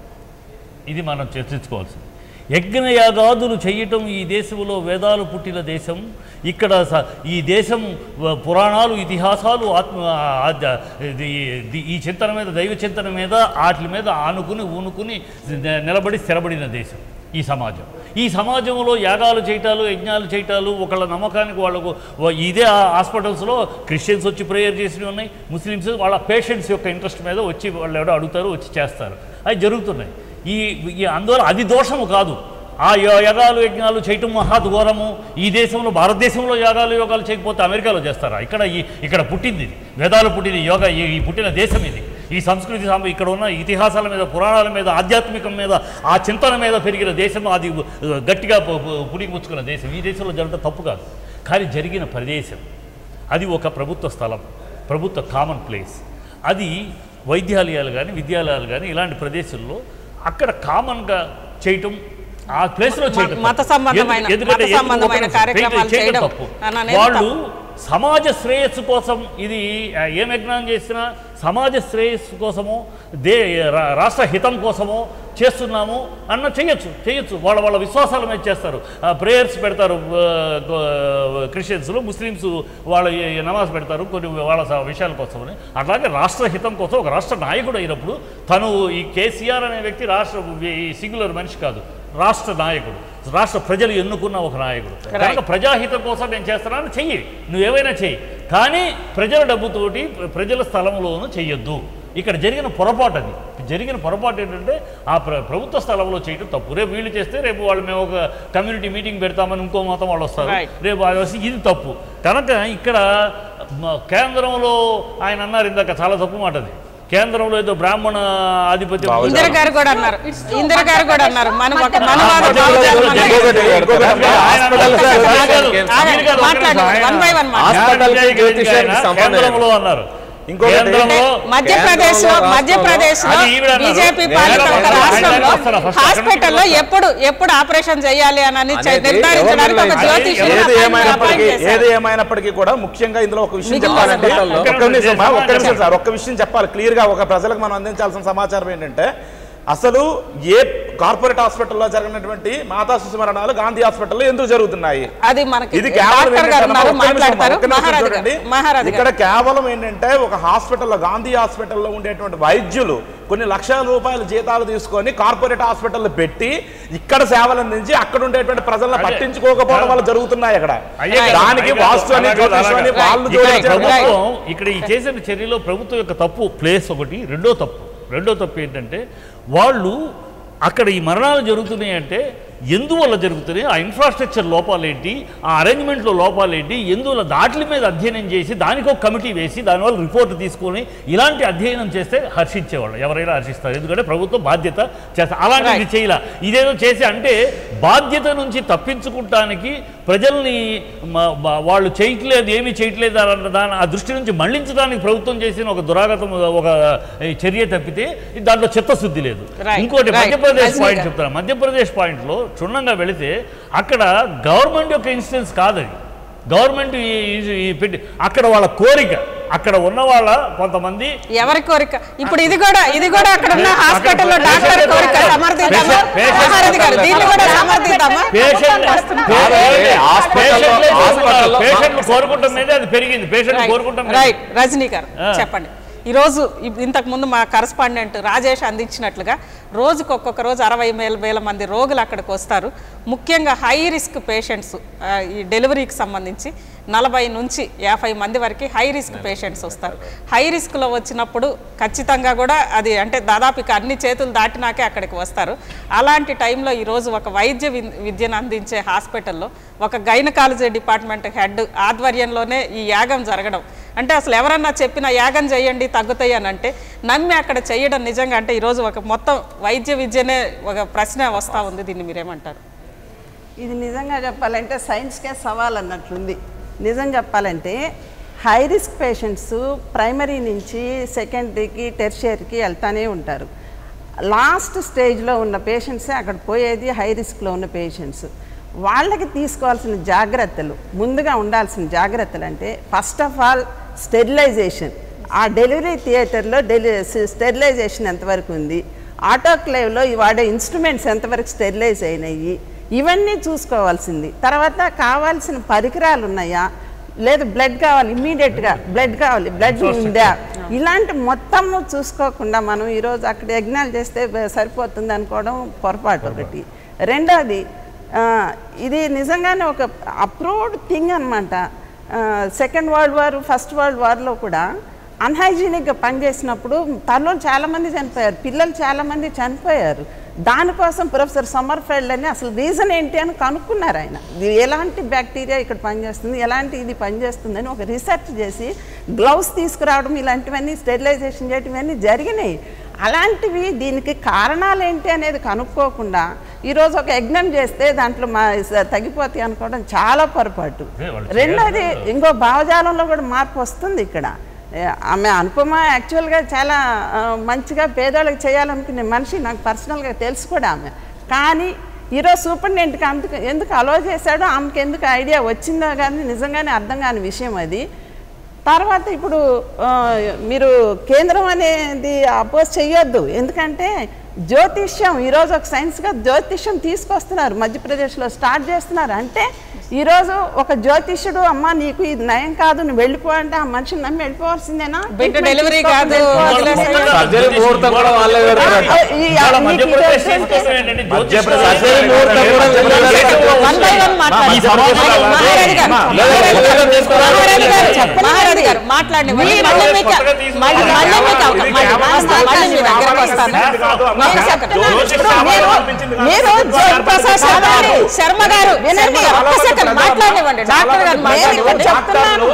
ఇది మనం చర్చించుకోవాల్సింది యజ్ఞయాగాదులు చేయటం ఈ దేశంలో వేదాలు పుట్టిన దేశం ఇక్కడ స- ఈ దేశం వ- పురాణాలు ఇతిహాసాలు ఆత్మ ఆద్య- ఇది- ఇది- ఈ చింతన మీద దైవ చింతన మీద వాటి మీద ఆనుకుని ఊనుకుని ని- నిలబడి స్థిరపడిన దేశం ఈ సమాజం ఈ సమాజంలో యాగాలు చేయటాలు యజ్ఞాలు చేయటాలు ఒకళ్ళ నమ్మకానికి వాళ్ళకు వ- ఇదే ఆ హాస్పిటల్స్లో క్రిస్టియన్స్ వచ్చి ప్రేయర్ చేసినవి ఉన్నాయి ముస్లిమ్స్ వాళ్ళ పేషెంట్స్ యొక్క ఇంట్రెస్ట్ మీద వచ్చి వాళ్ళు ఎవడో అడుగుతారు వచ్చి చేస్తారు అవి జరుగుతున్నాయి ఈ ఈ అందువల్ల అది దోషము కాదు ఆ య- యాగాలు యజ్ఞాలు చేయటం మహా ఘోరము ఈ దేశంలో భారతదేశంలో యాగాలు యోగాలు చేయకపోతే అమెరికాలో చేస్తారా ఇక్కడ ఈ ఇక్కడ పుట్టింది ఇది వేదాలు పుట్టిన యోగ ఈ ఈ పుట్టిన దేశం ఇది ఈ సంస్కృతి సాంబ ఇక్కడ ఉన్న ఇతిహాసాల మీద పురాణాల మీద ఆధ్యాత్మికం మీద ఆ చింతన మీద పెరిగిన దేశం అది uh, గట్టిగా పు- పు- పుడిగిపుచ్చుకున్న దేశం ఈ దేశంలో జరగడం తప్పు కాదు కానీ జరిగిన ప్రదేశం అది ఒక ప్రభుత్వ స్థలం ప్రభుత్వ కామన్ ప్లేస్ అది వైద్యాలయాలు కానీ విద్యాలయాలు కానీ ఇలాంటి ప్రదేశాల్లో అక్కడ కామన్గా చేయటం ఆ ప్లేస్లో చేయటం మత తప్పు. సంబంధమైన- ఎందు- ఎందుకంటే మత ఎందుకు సంబంధమైన ఒక నిమిషం. కార్యక్రమాలు చేయటం చేయడం తప్పు. అనేది వాళ్ళు సమాజ శ్రేయస్సు కోసం ఇది ఆ, ఏం యజ్ఞం చేసినా సమాజ శ్రేయస్సు కోసమో దే రా- రాష్ట్ర హితం కోసమో చేస్తున్నాము అన్న చేయొచ్చు చేయొచ్చు వాళ్ళ వాళ్ళ విశ్వాసాల మీద చేస్తారు ప్రేయర్స్ పెడతారు క్రిస్టియన్స్లు ముస్లిమ్స్ వాళ్ళ ఈ- ఈ నమాజ్ పెడతారు కొన్ని వాళ్ళ స- విషయాల కోసమని అట్లాగే రాష్ట్ర హితం కోసం ఒక రాష్ట్ర నాయకుడు అయినప్పుడు తను ఈ కేసీఆర్ అనే వ్యక్తి రాష్ట్ర ఈ సింగులర్ మనిషి కాదు రాష్ట్ర నాయకుడు రాష్ట్ర ప్రజలు ఎన్నుకున్న ఒక నాయకుడు కనుక ప్రజాహితం కోసం నేను చేస్తున్నాను చెయ్యి నువ్వేమైనా చెయ్యి కానీ ప్రజల డబ్బుతోటి ప్రజల స్థలంలోనూ చెయ్యొద్దు ఇక్కడ జరిగిన పొరపాటు అది జరిగిన పొరపాటు ఏంటంటే ఆ ప్ర ప్రభుత్వ స్థలంలో చేయడం తప్పు రేపు వీళ్ళు చేస్తే రేపు వాళ్ళు మేము ఒక కమ్యూనిటీ మీటింగ్ పెడతామని ఇంకో మతం వాళ్ళు వస్తారు Right. రేపు అది వచ్చి ఇది తప్పు కనుక ఇక్కడ మ- కేంద్రంలో ఆయన అన్నారు ఇందాక చాలా తప్పు మాట అది కేంద్రంలో ఏదో బ్రాహ్మణ ఆధిపత్యం ఇందిర గారు కూడా అన్నారు ఇందిర గారు కూడా అన్నారు మనం ఒక మధ్య- మనవాద మధ్య- భావజాలం మధ్య- అనేది- ఇంకొకటి, ఇంకొకటి అంటే హాస్పిటల్ సార్, ఆగండి, ఆగండి, మాట్లాడండి వన్ బై వన్ మాట్లాడండి హాస్పిటల్ కి జ్యోతిష్యానికి సంబంధం లేదు. కేంద్రంలో అన్నారు ఇంకొకటి- కేంద్రంలో మధ్యప్రదేశ్ లో కేంద్రంలో, మధ్యప్రదేశ్ లో అది ఈవిడ అన్నారు. బీజేపీ నేను పాలిత ఒక ఆయన రాష్ట్రంలో వస్తాను, first హాస్పిటల్లో ఎప్పుడు ఎప్పుడు ఆపరేషన్ చేయాలి అని అని చె- అనేది నిర్ధారించడానికి ఒక ఎవరు జ్యోతిష్యుని ఏది appoint ఏమైనప్పటికీ చేశారు. ఏది ఏమైనప్పటికీ కూడా ముఖ్యంగా ఇందులో ఒక విషయం మీకు చెప్పాలంటే హాస్పిటల్లో- ఒక్క నిమిషం అమ్మా, ఒక్క నిమిషం సార్ ఒక్క విషయం చెప్పాలి క్లియర్ గా ఒక ప్రజలకు మనం అందించాల్సిన సమాచారం ఏంటంటే అసలు ఏ కార్పొరేట్ హాస్పిటల్లో జరిగినటువంటి మాతా శిశు మరణాలు గాంధీ హాస్పిటల్లో ఎందుకు జరుగుతున్నాయి అది మనకి ఇది కేవలం డాక్టర్ గారు ఏంటంటే ఉన్నారు ఒక్క నిమిషం, మాట్లాడతారు ఒక్క నిమిషం మహారాజు చూడండి. గారు మహారాజు ఇక్కడ గారు కేవలం ఏంటంటే ఒక హాస్పిటల్లో గాంధీ హాస్పిటల్లో ఉండేటువంటి వైద్యులు కొన్ని లక్షల రూపాయల జీతాలు తీసుకొని కార్పొరేట్ హాస్పిటల్ పెట్టి ఇక్కడ సేవలు అందించి అక్కడ ఉండేటువంటి ప్రజలను అదే. పట్టించుకోకపోవడం వల్ల జరుగుతున్నాయి అక్కడ అయ్యే కదా. దానికి అయ్యే వాస్తు అని అలాగే, జ్యోతిషం అని అలాగే. వాళ్ళు Right. జోడించారు Right. ప్రభుత్వం ఇక్కడ ఈ చేసిన చర్యలో ప్రభుత్వం యొక్క తప్పు ప్లేస్ ఒకటి రెండో తప్పు రెండో తప్పు ఏంటంటే వాళ్ళు అక్కడ ఈ మరణాలు జరుగుతున్నాయి అంటే ఎందువల్ల జరుగుతున్నాయి ఆ ఇన్ఫ్రాస్ట్రక్చర్ లోపాలేంటి ఆ అరేంజ్మెంట్లో లోపాలేంటి ఎందువల్ల దాట్ల మీద అధ్యయనం చేసి దానికి ఒక కమిటీ వేసి దానివల్ల రిపోర్ట్ తీసుకొని ఇలాంటి అధ్యయనం చేస్తే హర్షించేవాళ్ళు ఎవరైనా హర్షిస్తారు ఎందుకంటే ప్రభుత్వం బాధ్యత చేస్తారు అలాంటిది Right. చేయాల ఇదేదో చేసి అంటే బాధ్యత నుంచి తప్పించుకుంటానికి ప్రజల్ని మ- మ- వాళ్ళు చేయట్లేదు ఏమీ చేయట్లేదు అన్న దాని ఆ దృష్టి నుంచి మళ్లించడానికి ప్రభుత్వం చేసిన ఒక దురాగతం ఒక ఈ చర్య తప్పితే దాంట్లో చిత్తశుద్ధి లేదు Right. ఇంకోటి Right. మధ్యప్రదేశ్ రజనీ పాయింట్ గారు. చెప్తాను మధ్యప్రదేశ్ పాయింట్లో క్షుణ్ణంగా వెళితే అక్కడ గవర్నమెంట్ యొక్క ఇన్సిడెన్స్ కాదది గవర్నమెంట్ ఈ- ఈ- ఈ పెట్టి అక్కడ వాళ్ళ కోరిక అక్కడ ఉన్న వాళ్ళ కొంతమంది ఎవరి కోరిక ఇప్పుడు ఇది కూడా ఇది కూడా అక్కడ ఉన్న హాస్పిటల్లో డాక్టర్ కోరిక సమర్థిద్దామా Patient- మహారాజు గారు దీన్ని కూడా సమర్థిద్దామా పేషెంట్ హాస్పిటల్లో- హాస్పిటల్లో- పేషెంట్లు కోరుకుంటాం మీద అది పెరిగింది పేషెంట్లు కోరుకుంటాం మీద. రైట్ రజనీ గారు ఆ. చెప్పండి ఈరోజు ఇ- ఇంతకు ముందు మా కరస్పాండెంట్ రాజేష్ అందించినట్లుగా రోజుకు ఒక్కొక్క రోజు అరవై వేల వేల మంది రోగులు అక్కడికి వస్తారు ముఖ్యంగా హై రిస్క్ పేషెంట్స్ ఈ డెలివరీకి సంబంధించి నలభై నుంచి యాభై మంది వరకు హై రిస్క్ పేషెంట్స్ వస్తారు హై రిస్క్లో వచ్చినప్పుడు ఖచ్చితంగా కూడా అది అంటే దాదాపు ఇక అన్ని చేతులు దాటినాకే అక్కడికి వస్తారు అలాంటి టైంలో ఈరోజు ఒక వైద్య వి- విద్యను అందించే హాస్పిటల్లో ఒక గైనకాలజీ డిపార్ట్మెంట్ హెడ్ ఆధ్వర్యంలోనే ఈ యాగం జరగడం అంటే అసలు ఎవరన్నా చెప్పిన యాగం చేయండి తగ్గుతాయి అని అంటే నమ్మి అక్కడ చేయడం నిజంగా అంటే ఈరోజు ఒక మొత్తం వైద్య విద్యనే ఒక ప్రశ్న వస్తూ ఉంది దీన్ని మీరేమంటారు ఇది నిజంగా చెప్పాలంటే సైన్స్కే సవాల్ అన్నట్లుంది నిజం చెప్పాలంటే హై రిస్క్ పేషెంట్స్ ప్రైమరీ నుంచి సెకండరీకి టెర్షియర్కి వెళ్తానే ఉంటారు లాస్ట్ స్టేజ్లో ఉన్న పేషెంట్సే అక్కడ పోయేది హై రిస్క్లో ఉన్న పేషెంట్స్ వాళ్ళకి తీసుకోవాల్సిన జాగ్రత్తలు ముందుగా ఉండాల్సిన జాగ్రత్తలు అంటే ఫస్ట్ ఆఫ్ ఆల్ స్టెరిలైజేషన్ ఆ డెలివరీ థియేటర్లో డెలి స్టెరిలైజేషన్ ఎంతవరకు ఉంది ఆటోక్లేవ్లో ఈ వాడే ఇన్స్ట్రుమెంట్స్ ఎంతవరకు స్టెరిలైజ్ అయినాయి ఇవన్నీ చూసుకోవాల్సింది తర్వాత కావాల్సిన పరికరాలు ఉన్నాయా లేదు బ్లడ్ కావాలి ఇమ్మీడియట్గా బ్లడ్ కావాలి బ్లడ్ ఉందా ఇలాంటి మొత్తం చూసుకోకుండా మనం ఈరోజు అక్కడ యజ్ఞాలు చేస్తే బ- సరిపోతుంది అనుకోవడం పొరపాటు ఒకటి రెండోది ఆ, ఇది నిజంగానే ఒక అప్రూవ్డ్ థింగ్ అనమాట second world war first world వార్లో కూడా అన్హైజీనిక్గా పనిచేసినప్పుడు తల్లులు చాలామంది చనిపోయారు పిల్లలు చాలామంది చనిపోయారు దానికోసం ప్రొఫెసర్ సమ్మర్ఫెల్డ్ అని అసలు రీజన్ ఏంటి అని కనుక్కున్నారు ఆయన ఇది ఎలాంటి బ్యాక్టీరియా ఇక్కడ పనిచేస్తుంది ఎలాంటి ఇది పనిచేస్తుందని ఒక రీసెర్చ్ చేసి గ్లౌస్ తీసుకురావడం ఇలాంటివన్నీ స్టెరిలైజేషన్ చేయడం ఇవన్నీ జరిగినాయి అలాంటివి దీనికి కారణాలు ఏంటి అనేది కనుక్కోకుండా ఈరోజు ఒక యజ్ఞం చేస్తే దాంట్లో మా స- తగ్గిపోతాయి అనుకోవడం చాలా పొరపాటు అదే వాళ్ళు రెండోది ఇంకో భావజాలంలో కూడా మార్పు వస్తుంది ఇక్కడ ఏ, ఆమె అనుపమ యాక్చువల్గా చాలా ఆ, మంచిగా పేదోళ్ళకి చేయాలనుకునే మనిషి నాకు పర్సనల్గా తెలుసు కూడా ఆమె కానీ ఈరోజు సూపరింటెండెంట్కి అందుకు ఎందుకు అలో చేశాడో ఆమెకి ఎందుకు ఐడియా వచ్చిందో కానీ నిజంగానే అర్థం కాని విషయం అది తర్వాత ఇప్పుడు ఆ, మీరు కేంద్రం అనేది అపోజ్ చేయొద్దు ఎందుకంటే జ్యోతిష్యం ఈరోజు ఒక సైన్స్గా జ్యోతిష్యం తీసుకొస్తున్నారు మధ్యప్రదేశ్లో స్టార్ట్ చేస్తున్నారు అంటే ఈరోజు ఒక జ్యోతిష్యుడు అమ్మ నీకు ఇది నయం కాదు నువ్వు వెళ్ళిపో అంటే ఆ మనిషిని నమ్మి వెళ్ళిపోవాల్సిందేనా బిడ్డ Treatment డెలివరీ తీసుకోకుండా కాదు, వెళ్ళిపోవాల్సిందేనా? వదిలేసేయ్. సర్జరీ ముహూర్తం కూడా వాళ్ళే పెడతారట. ఆ, ఈ- ఇవాళ మీకు మధ్యప్రదేశ్ ఇది తీసుకోవడం ఏంటంటే మధ్యప్రదేశ్ జ్యోతిష్యం సర్జరీ ముహూర్తం కూడా వీళ్ళే వన్ బై వన్ మాట్లాడండి. ఈ సమాజంలో మహారాజు గారు, మా- మహారాజు గారు, లేదు, లేదు, మహారాజు గారు, లేదు. మహారాజు గారు మాట్లాడండి మళ్ళీ మీరు మళ్ళీ మీకు కొత్తగా తీసుకున్న మళ్ళీ మళ్ళీ మీకు ఇది అవకాశం- మళ్ళీ కేవలం వస్తాను, మళ్ళీ మీ దగ్గరకు వస్తాను సామాన్య కాదు అమ్మా. నేను చెప్తున్నాను. జ్యోతిష ఇప్పుడు సామాన్యం మీరు- కల్పించింది కాదు. మీరు జయప్రసాద్ శర్మ గారు శర్మ గారు వినండి చాలా ఒక్క మంది సెకండ్ ప్రజలు- మాట్లాడనివ్వండి చాలా డాక్టర్ గారు మంది మాట్లాడనివ్వండి డాక్టర్లు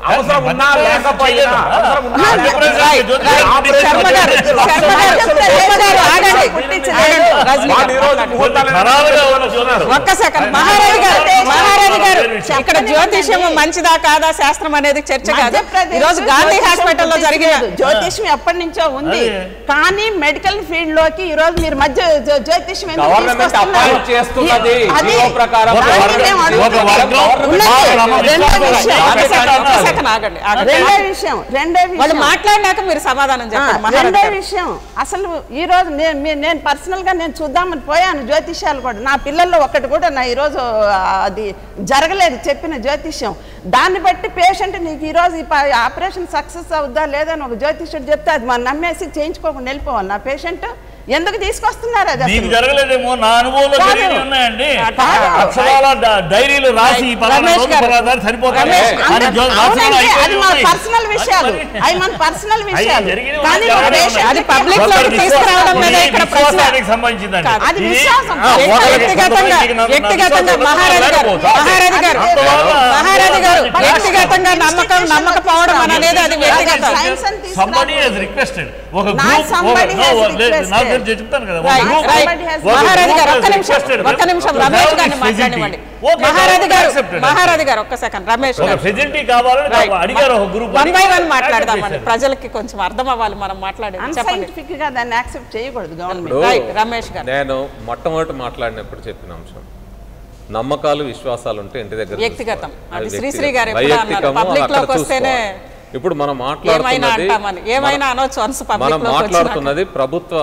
అవసరం ఉన్నా లేకపోయినా అవసరం ఉన్నా రైట్, లేకపోయినా రైట్, రైట్. ఆపరేషన్ శర్మ గారు, చేసి శర్మ గారు, శర్మ గారు, ఆగండి. పుట్టించలేదు. ఆగండి, రజనీ వాళ్ళు ఈ గారు. రోజు ముహూర్తాలు ఖరారుగా ఉన్న చూస్తున్నారు. ఒక్క సెకండ్ మహారాజు గారు మహారాజు గారు ఇక్కడ జ్యోతిష్యం మంచిదా కాదా శాస్త్రం అనేది చర్చ కాదు మధ్యప్రదేశ్ ఈ రోజు గాంధీ జ్యోతిష్యం హాస్పిటల్లో జరిగిన పుట్టించలేదు. జ్యోతిష్యం ఎప్పటి నుంచో ఉంది అదే. కానీ మెడికల్ ఫీల్డ్ లోకి ఈ రోజు మీరు మధ్య జ్యో- జ్యోతిష్యం ఎందుకు గవర్నమెంట్ తీసుకొస్తున్నారు? అపాయింట్ చేస్తున్నది ఈ- అది- జీవో ప్రకారం ఒక దాన్ని వర్గం- మేము ఒక అడుగుతున్నాం. వర్గం ఉన్నది. బాగా రెండో నమ్మకం విషయం. ఒక్క అదే సెకండ్, ఒక్క కాదు. సెకండ్ ఆగండి ఆగండి. రెండో విషయం రెండో వాళ్ళు విషయం మాట్లాడినాక మీరు సమాధానం ఆ, చెప్పండి మహారాజు రెండో గారు. విషయం అసలు ఈ రోజు నేను మీ- నేను పర్సనల్ గా నేను చూద్దామని పోయాను జ్యోతిష్యాలు కూడా నా పిల్లల్లో ఒక్కటి కూడా నా ఈరోజు ఆ, అది జరగలేదు చెప్పిన జ్యోతిష్యం దాన్ని బట్టి పేషెంట్ నీకు ఈ రోజు ఈ ప- ఆపరేషన్ సక్సెస్ అవుద్దా లేదని ఒక జ్యోతిష్యుడు చెప్తే అది మనం నమ్మేసి చేయించుకోకుండా వెళ్ళిపోవాలి నా పేషెంట్ ఎందుకు తీసుకొస్తున్నారు అది మీకు అసలు జరగలేదేమో నా అనుభవంలో కాదు. జరిగి ఉన్నాయండి కాదు. అక్షరాల డ- డైరీలు రాసి ఈ పలానా రమేష్ రోజు గారు. పలానా దారి చనిపోతారు రమేష్ అని అంటే జో- అవునండి, రాష్ట్రాలు అది అయిపోయి మన ఉన్నాయి. పర్సనల్ విషయాలు అది మరి- అవి మన పర్సనల్ అయ్యి విషయాలు జరిగినవి కానీ ఉన్నాయి. మన అది patient అది కి పబ్లిక్ అసలు లోకి తీసుకురావడం మీద ఇది ఇక్కడ ప్రశ్న విశ్వాసానికి సంబంధించిందండి కాదు. అది ఇది- విశ్వాసం. ఆ, వ్యక్తి- ఒకరికి వ్యక్తిగతంగా కొంతమందికి నా- నా వ్యక్తిగతంగా విశ్వాసం మహారాజు గారు లేకపోతే మహారాజు గారు అందువల్ల మహారాజు గారు అది వ్యక్తిగతంగా నమ్మకం నమ్మకపోవడం అని అనేది అది వ్యక్తిగతం Science అని తీసుకురాకూడదు. somebody has requested ఒక Not group somebody has requested. నాకు తెలిసి చెప్తాను కదా ఒక right group- right somebody has- ఒక మహారాజు group గారు has ఒక్క నిమిషం requested ఒక్క నిమిషం to రమేష్ have గారిని this మాట్లాడివ్వండి facility. Okay, మహారాజు గారు accepted. మహారాజు గారు ఒక్క సెకండ్ రమేష్ ఒక గారు ఫెసిలిటీ కావాలని రైట్ అడిగారు ఒక గ్రూప్ వన్ బై వన్ మాట్లాడదామండి ప్రజలకి కొంచెం అర్థం అవ్వాలి మనం మాట్లాడేది చెప్పండి అన్సైంటిఫిక్ గా దాన్ని యాక్సెప్ట్ చేయకూడదు గవర్నమెంట్ ఇప్పుడు రైట్ రమేష్ గారు నేను మొట్టమొదటి మాట్లాడినప్పుడు చెప్పిన అంశం నమ్మకాలు విశ్వాసాలు ఉంటే ఇంటి దగ్గర వ్యక్తిగతం. చూసుకోవాలి. అది అది శ్రీశ్రీ వ్యక్తిగతం. గారు ఎప్పుడూ అన్నారు. వైయక్తికము పబ్లిక్ అక్కడ లోకి వస్తేనే చూసుకోవాలి. ఇప్పుడు మనం ఏమైనా మాట్లాడుతున్నది అంటామని ఏమైనా అనొచ్చు వన్స్ మనం పబ్లిక్ లోకి వచ్చినాక. మాట్లాడుతున్నది ప్రభుత్వ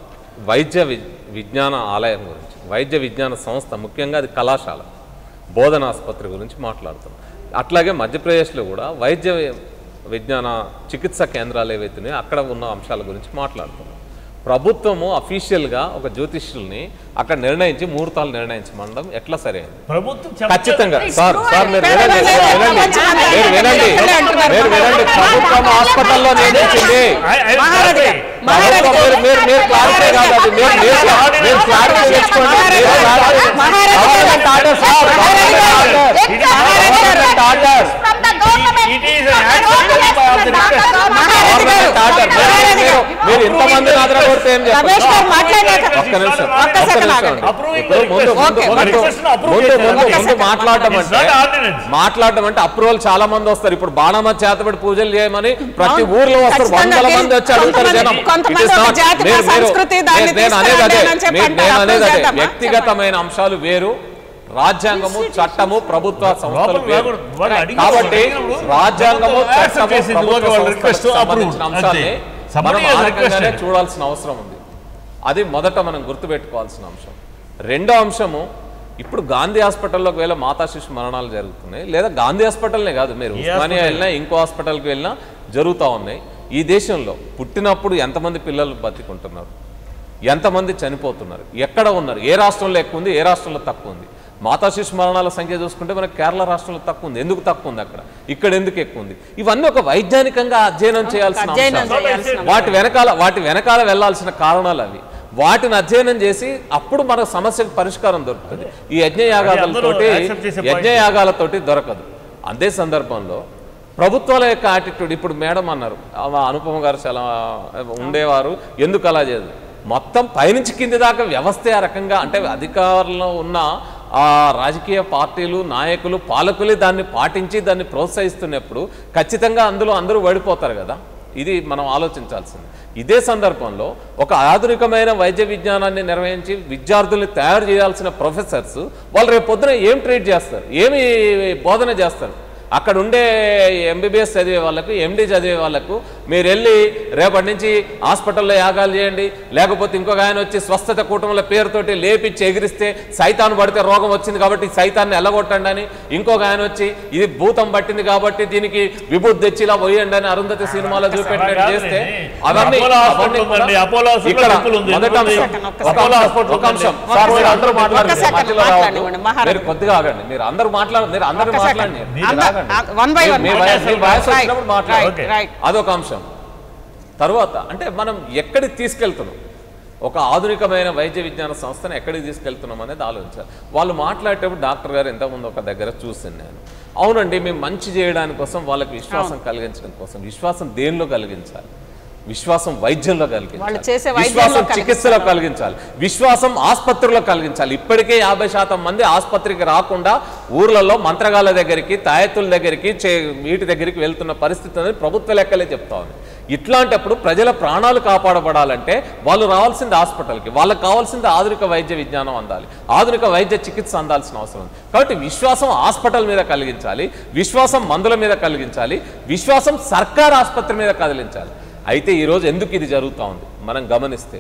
వైద్య వి- విజ్ఞాన ఆలయం గురించి వైద్య విజ్ఞాన సంస్థ ముఖ్యంగా అది కళాశాల బోధన ఆసుపత్రి గురించి మాట్లాడుతున్నాం అట్లాగే మధ్యప్రదేశ్లో కూడా వైద్య వి- విజ్ఞాన చికిత్సా కేంద్రాలు ఏవైతున్నాయో అక్కడ ఉన్న అంశాల గురించి మాట్లాడుతున్నాం ప్రభుత్వము అఫీషియల్గా ఒక జ్యోతిష్యుల్ని అక్కడ నిర్ణయించి ముహూర్తాలు నిర్ణయించమండం ఎట్లా సరైనది ప్రభుత్వం చెప్ప- ఖచ్చితంగా సార్ సార్ మీరు లేదు, వినండి లేదు, సార్, లేదు, వినండి లేదు, మీరు వినండి ఎక్కడే అంటున్నారు? మీరు వినండి ప్రభుత్వం హాస్పిటల్లో నియమించింది I- I- మహారాజు గారు, మహారాజు ప్రభుత్వం గారు, మీరు మీరు మీరు క్లారిటీ కాదు అది మీరు మీరు మీరు క్లారిటీ తెచ్చుకోండి మహారాజు మీరు గారు, clarity- మహారాజు గారు, గవర్నమెంట్ ఆర్డర్ సార్ మహారాజు గారు, government government order It is an action of the request. మహారాజు గారు, గవర్నమెంట్ ఆర్డర్ మహారాజు మీరు గారు, మీరు ఇంతమంది నాదర కొడితే ఏం రమేష్ చెప్పండి గారు మాట్లాడాక ఒక్క నిమిషం ఒక్క ఒక్క సెకండ్ నిమిషం ఆగండి. Approving ఇప్పుడు the ముందు request. ముందు Okay, ఒక ముందు request ను approve ముందు చేశారు. ముందు ఒక్క ముందు second. మాట్లాడడం It's not అంటే ordinance. మాట్లాడడం అంటే అప్రూవల్ చాలా మంది వస్తారు ఇప్పుడు బాణమ్మ చేతబడి పూజలు చేయమని ప్రతి అవును. ఊర్లో వస్తారు ఖచ్చితంగా వందల మంది వచ్చి అడుగుతారు కొంతమంది- జనం కొంతమంది It is ఒక not- జాతిక మీరు- మీరు- సంస్కృతి దాన్ని నేను- నేను అనేది తీసుకురండి అదే అని చెప్పి మీరు- అంటారు. నేను అనేది అప్రూవ్ అదే చేద్దామా? వ్యక్తిగతమైన అంశాలు వేరు రాజ్యాంగము చట్టము ప్రభుత్వ సంస్థలు లోపలికి వేరు. రాకూడదు. వాళ్ళు అడిగిన- కాబట్టి అడిగినప్పుడు రాజ్యాంగము ప్రభుత్వం చట్టము accept చేసింది. ప్రభుత్వ ఓకే, వాళ్ళ request సంస్థలకు approved. సంబంధించిన అంశాన్ని అంతే. మనం Somebody ఆ has రకంగానే requested. చూడాల్సిన అవసరం ఉంది అది మొదట మనం గుర్తుపెట్టుకోవాల్సిన అంశం రెండో అంశము ఇప్పుడు గాంధీ హాస్పిటల్లోకి వెళ్ళి మాతా శిశు మరణాలు జరుగుతున్నాయి లేదా గాంధీ హాస్పిటల్నే కాదు మీరు ఏ ఉస్మానియా hospital? వెళ్ళినా ఇంకో హాస్పిటల్కి వెళ్ళినా జరుగుతూ ఉన్నాయి ఈ దేశంలో పుట్టినప్పుడు ఎంతమంది పిల్లలు బతికుంటున్నారు ఎంతమంది చనిపోతున్నారు ఎక్కడ ఉన్నారు ఏ రాష్ట్రంలో ఎక్కువ ఉంది ఏ రాష్ట్రంలో తక్కువ ఉంది మాతా శిశు మరణాల సంఖ్య చూసుకుంటే మనకి కేరళ రాష్ట్రంలో తక్కువ ఉంది ఎందుకు తక్కువ ఉంది అక్కడ ఇక్కడ ఎందుకు ఎక్కువ ఉంది ఇవన్నీ ఒక వైజ్ఞానికంగా అధ్యయనం చేయాల్సిన అధ్యయనం అంశాలు. చేయాల్సిన వాటి వెనకాల వాటి వెనకాల వెళ్ళాల్సిన కారణాలు అవి వాటిని అధ్యయనం చేసి అప్పుడు మన సమస్యకు పరిష్కారం దొరుకుతుంది ఈ యజ్ఞయాగాలతోటి అది అందరూ accept చేసే point. యజ్ఞయాగాలతోటి దొరకదు అదే సందర్భంలో ప్రభుత్వాల యొక్క యాటిట్యూడ్ ఇప్పుడు మేడం అన్నారు ఆమె అనుపమ గారు చాలా ఉండేవారు ఎందుకు అలా చేయదు మొత్తం పైనుంచి కింది దాకా వ్యవస్థ ఆ రకంగా అంటే అధికారంలో ఉన్న ఆ రాజకీయ పార్టీలు నాయకులు పాలకులే దాన్ని పాటించి దాన్ని ప్రోత్సహిస్తున్నప్పుడు ఖచ్చితంగా అందులో అందరూ ఓడిపోతారు కదా ఇది మనం ఆలోచించాల్సింది ఇదే సందర్భంలో ఒక ఆధునికమైన వైద్య విజ్ఞానాన్ని నిర్వహించి విద్యార్థుల్ని తయారు చేయాల్సిన ప్రొఫెసర్స్ వాళ్ళు రేపు పొద్దున ఏం ట్రీట్ చేస్తారు ఏమి బోధన చేస్తారు అక్కడ ఉండే ఎంబీబీఎస్ చదివే వాళ్ళకు ఎండి చదివే వాళ్ళకు మీరు వెళ్ళి రేపటి నుంచి హాస్పిటల్లో యాగాలు చేయండి లేకపోతే ఇంకొక ఆయన వచ్చి స్వస్థత కూటముల పేరుతోటి లేపిచ్చి ఎగిరిస్తే సైతాన్ పడితే రోగం వచ్చింది కాబట్టి ఈ సైతాన్ని ఎల్లగొట్టండి అని ఇంకొక ఆయన వచ్చి ఇది భూతం పట్టింది కాబట్టి దీనికి విభూతి తెచ్చి ఇలా పోయండి అని అరుంధతి సినిమాలో చూపెట్టినట్టు చేస్తే అవన్నీ అపోలో హాస్పిటల్ అవన్నీ కూడా ఉందండి. అపోలో హాస్పిటల్ ఇక్కడ టెంపుల్ ఉంది. మొదటి ఎందుకు అంశం. ఉంది? ఒక అపోలో అంశం, హాస్పిటల్ ఒక అంశం ఉందండి. సార్ మీరు అందరూ మాట్లాడండి ఒక్క సెకండ్ మధ్యలో మాట్లాడనివ్వండి, రావద్దు. మహారాజు. మీరు కొద్దిగా ఆగండి మీరు అందరూ మాట్లాడ మీరు అందరూ ఒక్క సెకండ్. మాట్లాడండి మీరు అంద- ఆగండి. ఆ- one by one మీ వయసు- మీ వయసు Right, వచ్చినప్పుడు మాట్లాడండి right, ఓకే. right. అదొక అంశం తర్వాత అంటే మనం ఎక్కడికి తీసుకెళ్తున్నాం ఒక ఆధునికమైన వైద్య విజ్ఞాన సంస్థను ఎక్కడికి తీసుకెళ్తున్నాం అనేది ఆలోచించాలి వాళ్ళు మాట్లాడేటప్పుడు డాక్టర్ గారు ఇంతకుముందు ఒక దగ్గర చూసాను నేను అవునండి మేము మంచి చేయడానికి కోసం వాళ్ళకి విశ్వాసం కలిగించడం కోసం విశ్వాసం దేనిలో కలిగించాలి విశ్వాసం వైద్యంలో వాళ్ళు కలిగించాలి చేసే వైద్యంలో విశ్వాసం కలిగించాలి. చికిత్సలో కలిగించాలి విశ్వాసం ఆసుపత్రిలో కలిగించాలి ఇప్పటికే యాభై శాతం మంది ఆసుపత్రికి రాకుండా ఊర్లలో మంత్రగాల దగ్గరికి తాయెత్తుల దగ్గరికి చే వీటి దగ్గరికి వెళ్తున్న పరిస్థితి అనేది ప్రభుత్వ లెక్కలే చెప్తా ఉంది ఇట్లాంటప్పుడు ప్రజల ప్రాణాలు కాపాడబడాలంటే వాళ్ళు రావాల్సింది హాస్పిటల్కి వాళ్ళకి కావాల్సింది ఆధునిక వైద్య విజ్ఞానం అందాలి ఆధునిక వైద్య చికిత్స అందాల్సిన అవసరం ఉంది కాబట్టి విశ్వాసం హాస్పిటల్ మీద కలిగించాలి విశ్వాసం మందుల మీద కలిగించాలి విశ్వాసం సర్కార్ ఆసుపత్రి మీద కదిలించాలి అయితే ఈరోజు ఎందుకు ఇది జరుగుతూ ఉంది మనం గమనిస్తే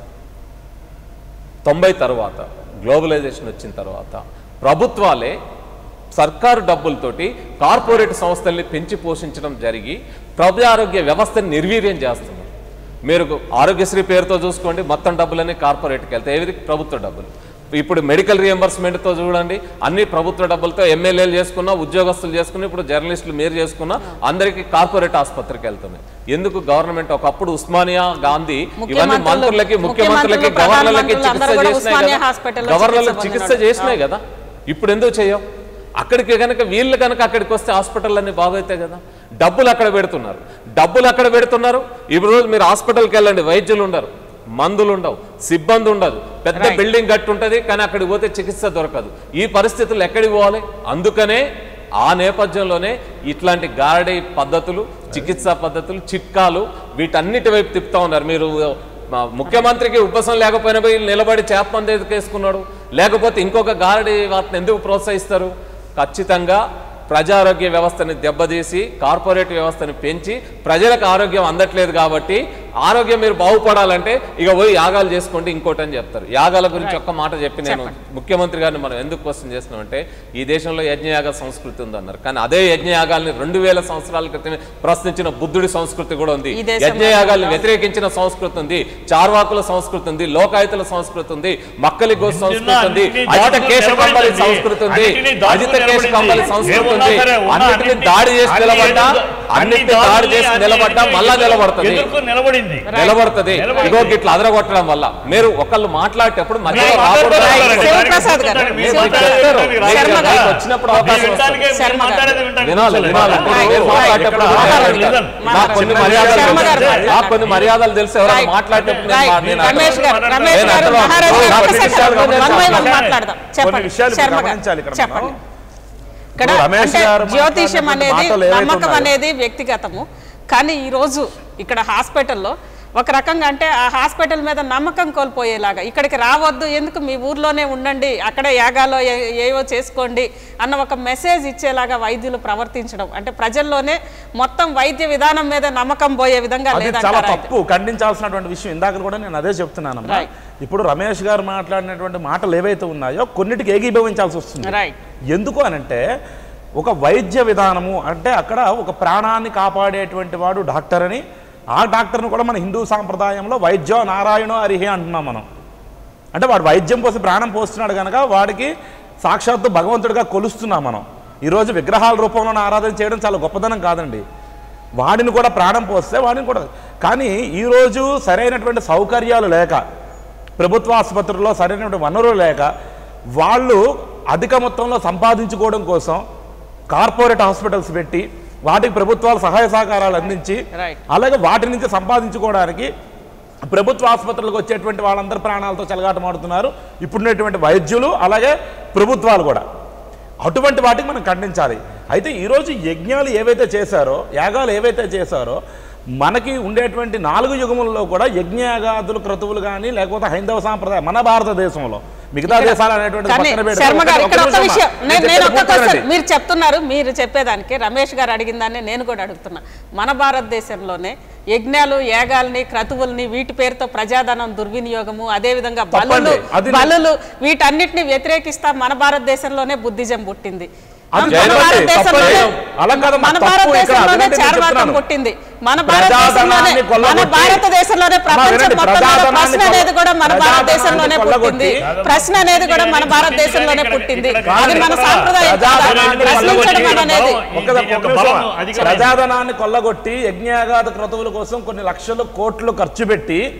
తొంభై తర్వాత గ్లోబలైజేషన్ వచ్చిన తర్వాత ప్రభుత్వాలే సర్కారు డబ్బులతోటి కార్పొరేట్ సంస్థల్ని పెంచి పోషించడం జరిగి ప్రజారోగ్య వ్యవస్థని నిర్వీర్యం చేస్తున్నారు మీరు ఆరోగ్యశ్రీ పేరుతో చూసుకోండి మొత్తం డబ్బులన్నీ కార్పొరేట్కి వెళ్తాయి ఏది ప్రభుత్వ డబ్బులు ఇప్పుడు మెడికల్ రియంబర్స్మెంట్తో చూడండి అన్ని ప్రభుత్వ డబ్బులతో ఎమ్మెల్యేలు చేసుకున్నా ఉద్యోగస్తులు చేసుకున్నా ఇప్పుడు జర్నలిస్టులు మీరు చేసుకున్నా అందరికీ కార్పొరేట్ ఆసుపత్రికి వెళ్తున్నాయి ఎందుకు గవర్నమెంట్ ఒకప్పుడు ఉస్మానియా గాంధీ ఇవన్నీ ముఖ్యమంత్రులు- మంత్రులకి ముఖ్యమంత్రులకి ముఖ్యమంత్రులు, గవర్నర్లకి ప్రధానమంత్రులు చికిత్స అందరూ కూడా చేసినాయి ఉస్మానియా కదా హాస్పిటల్లో గవర్నర్లకు చికిత్స చికిత్స పొందినారు. చేసినాయి కదా ఇప్పుడు ఎందుకు చేయవు అక్కడికి కనుక వీళ్ళు కనుక అక్కడికి వస్తే హాస్పిటల్ అన్ని బాగైతాయి కదా డబ్బులు అక్కడ పెడుతున్నారు డబ్బులు అక్కడ పెడుతున్నారు ఈ రోజు మీరు హాస్పిటల్కి వెళ్ళండి వైద్యులు ఉండరు మందులు ఉండవు సిబ్బంది ఉండదు పెద్ద బిల్డింగ్ కట్టి ఉంటుంది కానీ అక్కడికి పోతే చికిత్స దొరకదు ఈ పరిస్థితులు ఎక్కడికి పోవాలి అందుకనే ఆ నేపథ్యంలోనే ఇట్లాంటి గారడీ పద్ధతులు చికిత్సా పద్ధతులు చిట్కాలు వీటన్నిటి వైపు తిప్పుతా ఉన్నారు మీరు మా ముఖ్యమంత్రికి ఉపసం లేకపోయినా పోయి నిలబడి చేప మంది ఎందుకు వేసుకున్నాడు లేకపోతే ఇంకొక గారడి వాటిని ఎందుకు ప్రోత్సహిస్తారు ఖచ్చితంగా ప్రజారోగ్య వ్యవస్థని దెబ్బతీసి కార్పొరేట్ వ్యవస్థని పెంచి ప్రజలకు ఆరోగ్యం అందట్లేదు కాబట్టి ఆరోగ్యం మీరు బాగుపడాలంటే ఇక పోయి యాగాలు చేసుకోండి ఇంకోటి అని చెప్తారు యాగాల గురించి ఒక్క మాట చెప్పి నేను ముఖ్యమంత్రి గారిని మనం ఎందుకు క్వశ్చన్ చేస్తున్నామంటే ఈ దేశంలో యజ్ఞయాగ సంస్కృతి ఉందన్నారు కానీ అదే యజ్ఞయాగాల్ని రెండు వేల సంవత్సరాల క్రితమే ప్రశ్నించిన బుద్ధుడి సంస్కృతి కూడా ఉంది ఈ దేశంలో యజ్ఞయాగాల్ని వ్యతిరేకించిన సంస్కృతి ఉంది చార్వాకుల సంస్కృతి ఉంది లోకాయుతుల సంస్కృతి ఉంది మక్కలి గోస్ సంస్కృతి ఉంది అజిత కేశ కంబలి సంస్కృతి ఉంది అజిత కేశ కంబలి సంస్కృతి ఉంది అన్నిటిని దాడి చేసి నిలబడ్డా అన్నిటిని దాడి చేసి నిలబడ్డా మళ్ళా నిలబడుతుంది ఎదుర్కొని నిలబడింది నిలబడుతుంది నిలబడింది. ఇగో ఇట్లా అదరగొట్టడం వల్ల మీరు ఒకళ్ళు మాట్లాడేటప్పుడు మధ్యలో మీరు రాకూడదు. మాట్లాడతారు. శివప్రసాద్ గారు, మీరు మీరు శివప్రసాద్ చెప్తారు. గారు, మీకు- శర్మ గారు. మీకు వచ్చినప్పుడు అవకాశం వస్తుంది. మీరు శర్మ గారు. మాట్లాడేది వింటానికి వినాలి వినాలి Right, మీరు right. మాట్లాడేటప్పుడు ఇక్కడ వినాలి. లిజన్. నాకు కొన్ని శర్మ మర్యాదలు గారు తెలుసు. మాట్లాడండి. నాకు కొన్ని మర్యాదలు తెలుసు ఎవరైనా Right. మాట్లాడేటప్పుడు నేను Right. మా- నేను రమేష్ అర్థం- గారు రమేష్ నేను గారు అర్థం- మహారాజ్ ఓ, గారు కొన్ని ఒక్క విషయాలు సెకండ్. గమనించాలి. వన్ బై వన్ మాట్లాడదాం కొన్ని చెప్పండి విషయాలు శర్మ గారు గమనించాలి ఇక్కడ చెప్పండి మనం. ఇక్కడ ఇప్పుడు రమేష్ అంటే గారు జ్యోతిష్యం మాట్లాడినటువంటి అనేది మాటలు ఏవైతే నమ్మకం ఉన్నాయో. అనేది వ్యక్తిగతము కానీ ఈరోజు ఇక్కడ హాస్పిటల్లో ఒక రకంగా అంటే ఆ హాస్పిటల్ మీద నమ్మకం కోల్పోయేలాగా ఇక్కడికి రావద్దు ఎందుకు మీ ఊర్లోనే ఉండండి అక్కడే యాగాలో ఏ- ఏవో చేసుకోండి అన్న ఒక మెసేజ్ ఇచ్చేలాగా వైద్యులు ప్రవర్తించడం అంటే ప్రజల్లోనే మొత్తం వైద్య విధానం మీద నమ్మకం పోయే విధంగా అది చాలా లేదంటారా తప్పు ఖండించాల్సినటువంటి విషయం ఇందాక కూడా నేను అదే చెప్తున్నానమ్మా Right. ఇప్పుడు రమేష్ గారు మాట్లాడినటువంటి మాటలు ఏవైతే ఉన్నాయో కొన్నిటికి ఏకీభవించాల్సి వస్తుంది రైట్ ఎందుకు అనంటే ఒక వైద్య విధానము అంటే అక్కడ ఒక ప్రాణాన్ని కాపాడేటువంటి వాడు డాక్టర్ అని ఆ డాక్టర్ను కూడా మన హిందూ సాంప్రదాయంలో వైద్యో నారాయణో అరిహే అంటున్నాం మనం అంటే వాడు వైద్యం పోసి ప్రాణం పోస్తున్నాడు కనుక వాడికి సాక్షాత్తు భగవంతుడిగా కొలుస్తున్నాం మనం ఈరోజు విగ్రహాల రూపంలో ఆరాధన చేయడం చాలా గొప్పదనం కాదండి వాడిని కూడా ప్రాణం పోస్తే వాడిని కూడా కానీ ఈరోజు సరైనటువంటి సౌకర్యాలు లేక ప్రభుత్వ ఆసుపత్రుల్లో సరైనటువంటి వనరులు లేక వాళ్ళు అధిక మొత్తంలో సంపాదించుకోవడం కోసం కార్పొరేట్ హాస్పిటల్స్ పెట్టి వాటికి ప్రభుత్వాలు సహాయ సహకారాలు అందించి Right. అలాగే వాటి నుంచి సంపాదించుకోవడానికి ప్రభుత్వ ఆసుపత్రులకు వచ్చేటువంటి వాళ్ళందరూ ప్రాణాలతో చెలగాటమాడుతున్నారు ఇప్పుడున్నటువంటి వైద్యులు అలాగే ప్రభుత్వాలు కూడా అటువంటి వాటికి మనం ఖండించాలి అయితే ఈరోజు యజ్ఞాలు ఏవైతే చేశారో యాగాలు ఏవైతే చేశారో మనకి ఉండేటువంటి నాలుగు యుగములలో కూడా యజ్ఞయాగాదులు క్రతువులు కానీ లేకపోతే హైందవ సాంప్రదాయం మన భారతదేశంలో మిగతా దేశాలు అనేటువంటి కానీ పక్కన పెడితే శర్మ గారు ఒక్క ఇక్కడ ఒక్క నిమిషం విషయం అమ్మా. నేను నేను నేను ఒక్క చెప్పేది క్వశ్చన్ పూర్తి మీరు చెప్తున్నారు మీరు చెప్పేదానికి రమేష్ గారు అడిగిన దాన్ని నేను కూడా అడుగుతున్నా మన భారతదేశంలోనే యజ్ఞాలు యాగాల్ని క్రతువుల్ని వీటి పేరుతో ప్రజాధనం దుర్వినియోగము అదే విధంగా బలులు తప్పండి. అది బలులు వీటన్నిటిని వ్యతిరేకిస్తా మన భారతదేశంలోనే బుద్ధిజం పుట్టింది అది మన జయరాం భారతదేశంలోనే తప్పే. అలా కాదమ్మా, మన తప్పు ఇక్కడ. భారతదేశంలోనే అదేంటి నేను చార్వాకం చెప్తున్నాను. పుట్టింది మన ప్రజాధనాన్ని భారతదేశంలోనే మన కొల్లగొట్టి- భారతదేశంలోనే అమ్మా, ప్రపంచం వినండి, మొత్తం మీద ప్రజాధనాన్ని ప్రశ్న అనేది కూడా మన కొల్ల- భారతదేశంలోనే ప్రజాధనాన్ని పుట్టింది కొల్లగొట్టి- ప్రశ్న అనేది కూడా మన భారతదేశంలోనే పుట్టింది ఇక్కడ- అది మన ఇక్కడ సాంప్రదాయం కాదా? ప్రజాధనాన్ని ప్రశ్నించడం కొల్లగొట్టి- అనేది ఒక్క ఇది ఒక్క ఒక నిమిషం. బలం అధికమైంది. ప్రజాధనాన్ని కొల్లగొట్టి యజ్ఞయాగాద క్రతువుల కోసం కొన్ని లక్షల కోట్లు ఖర్చు పెట్టి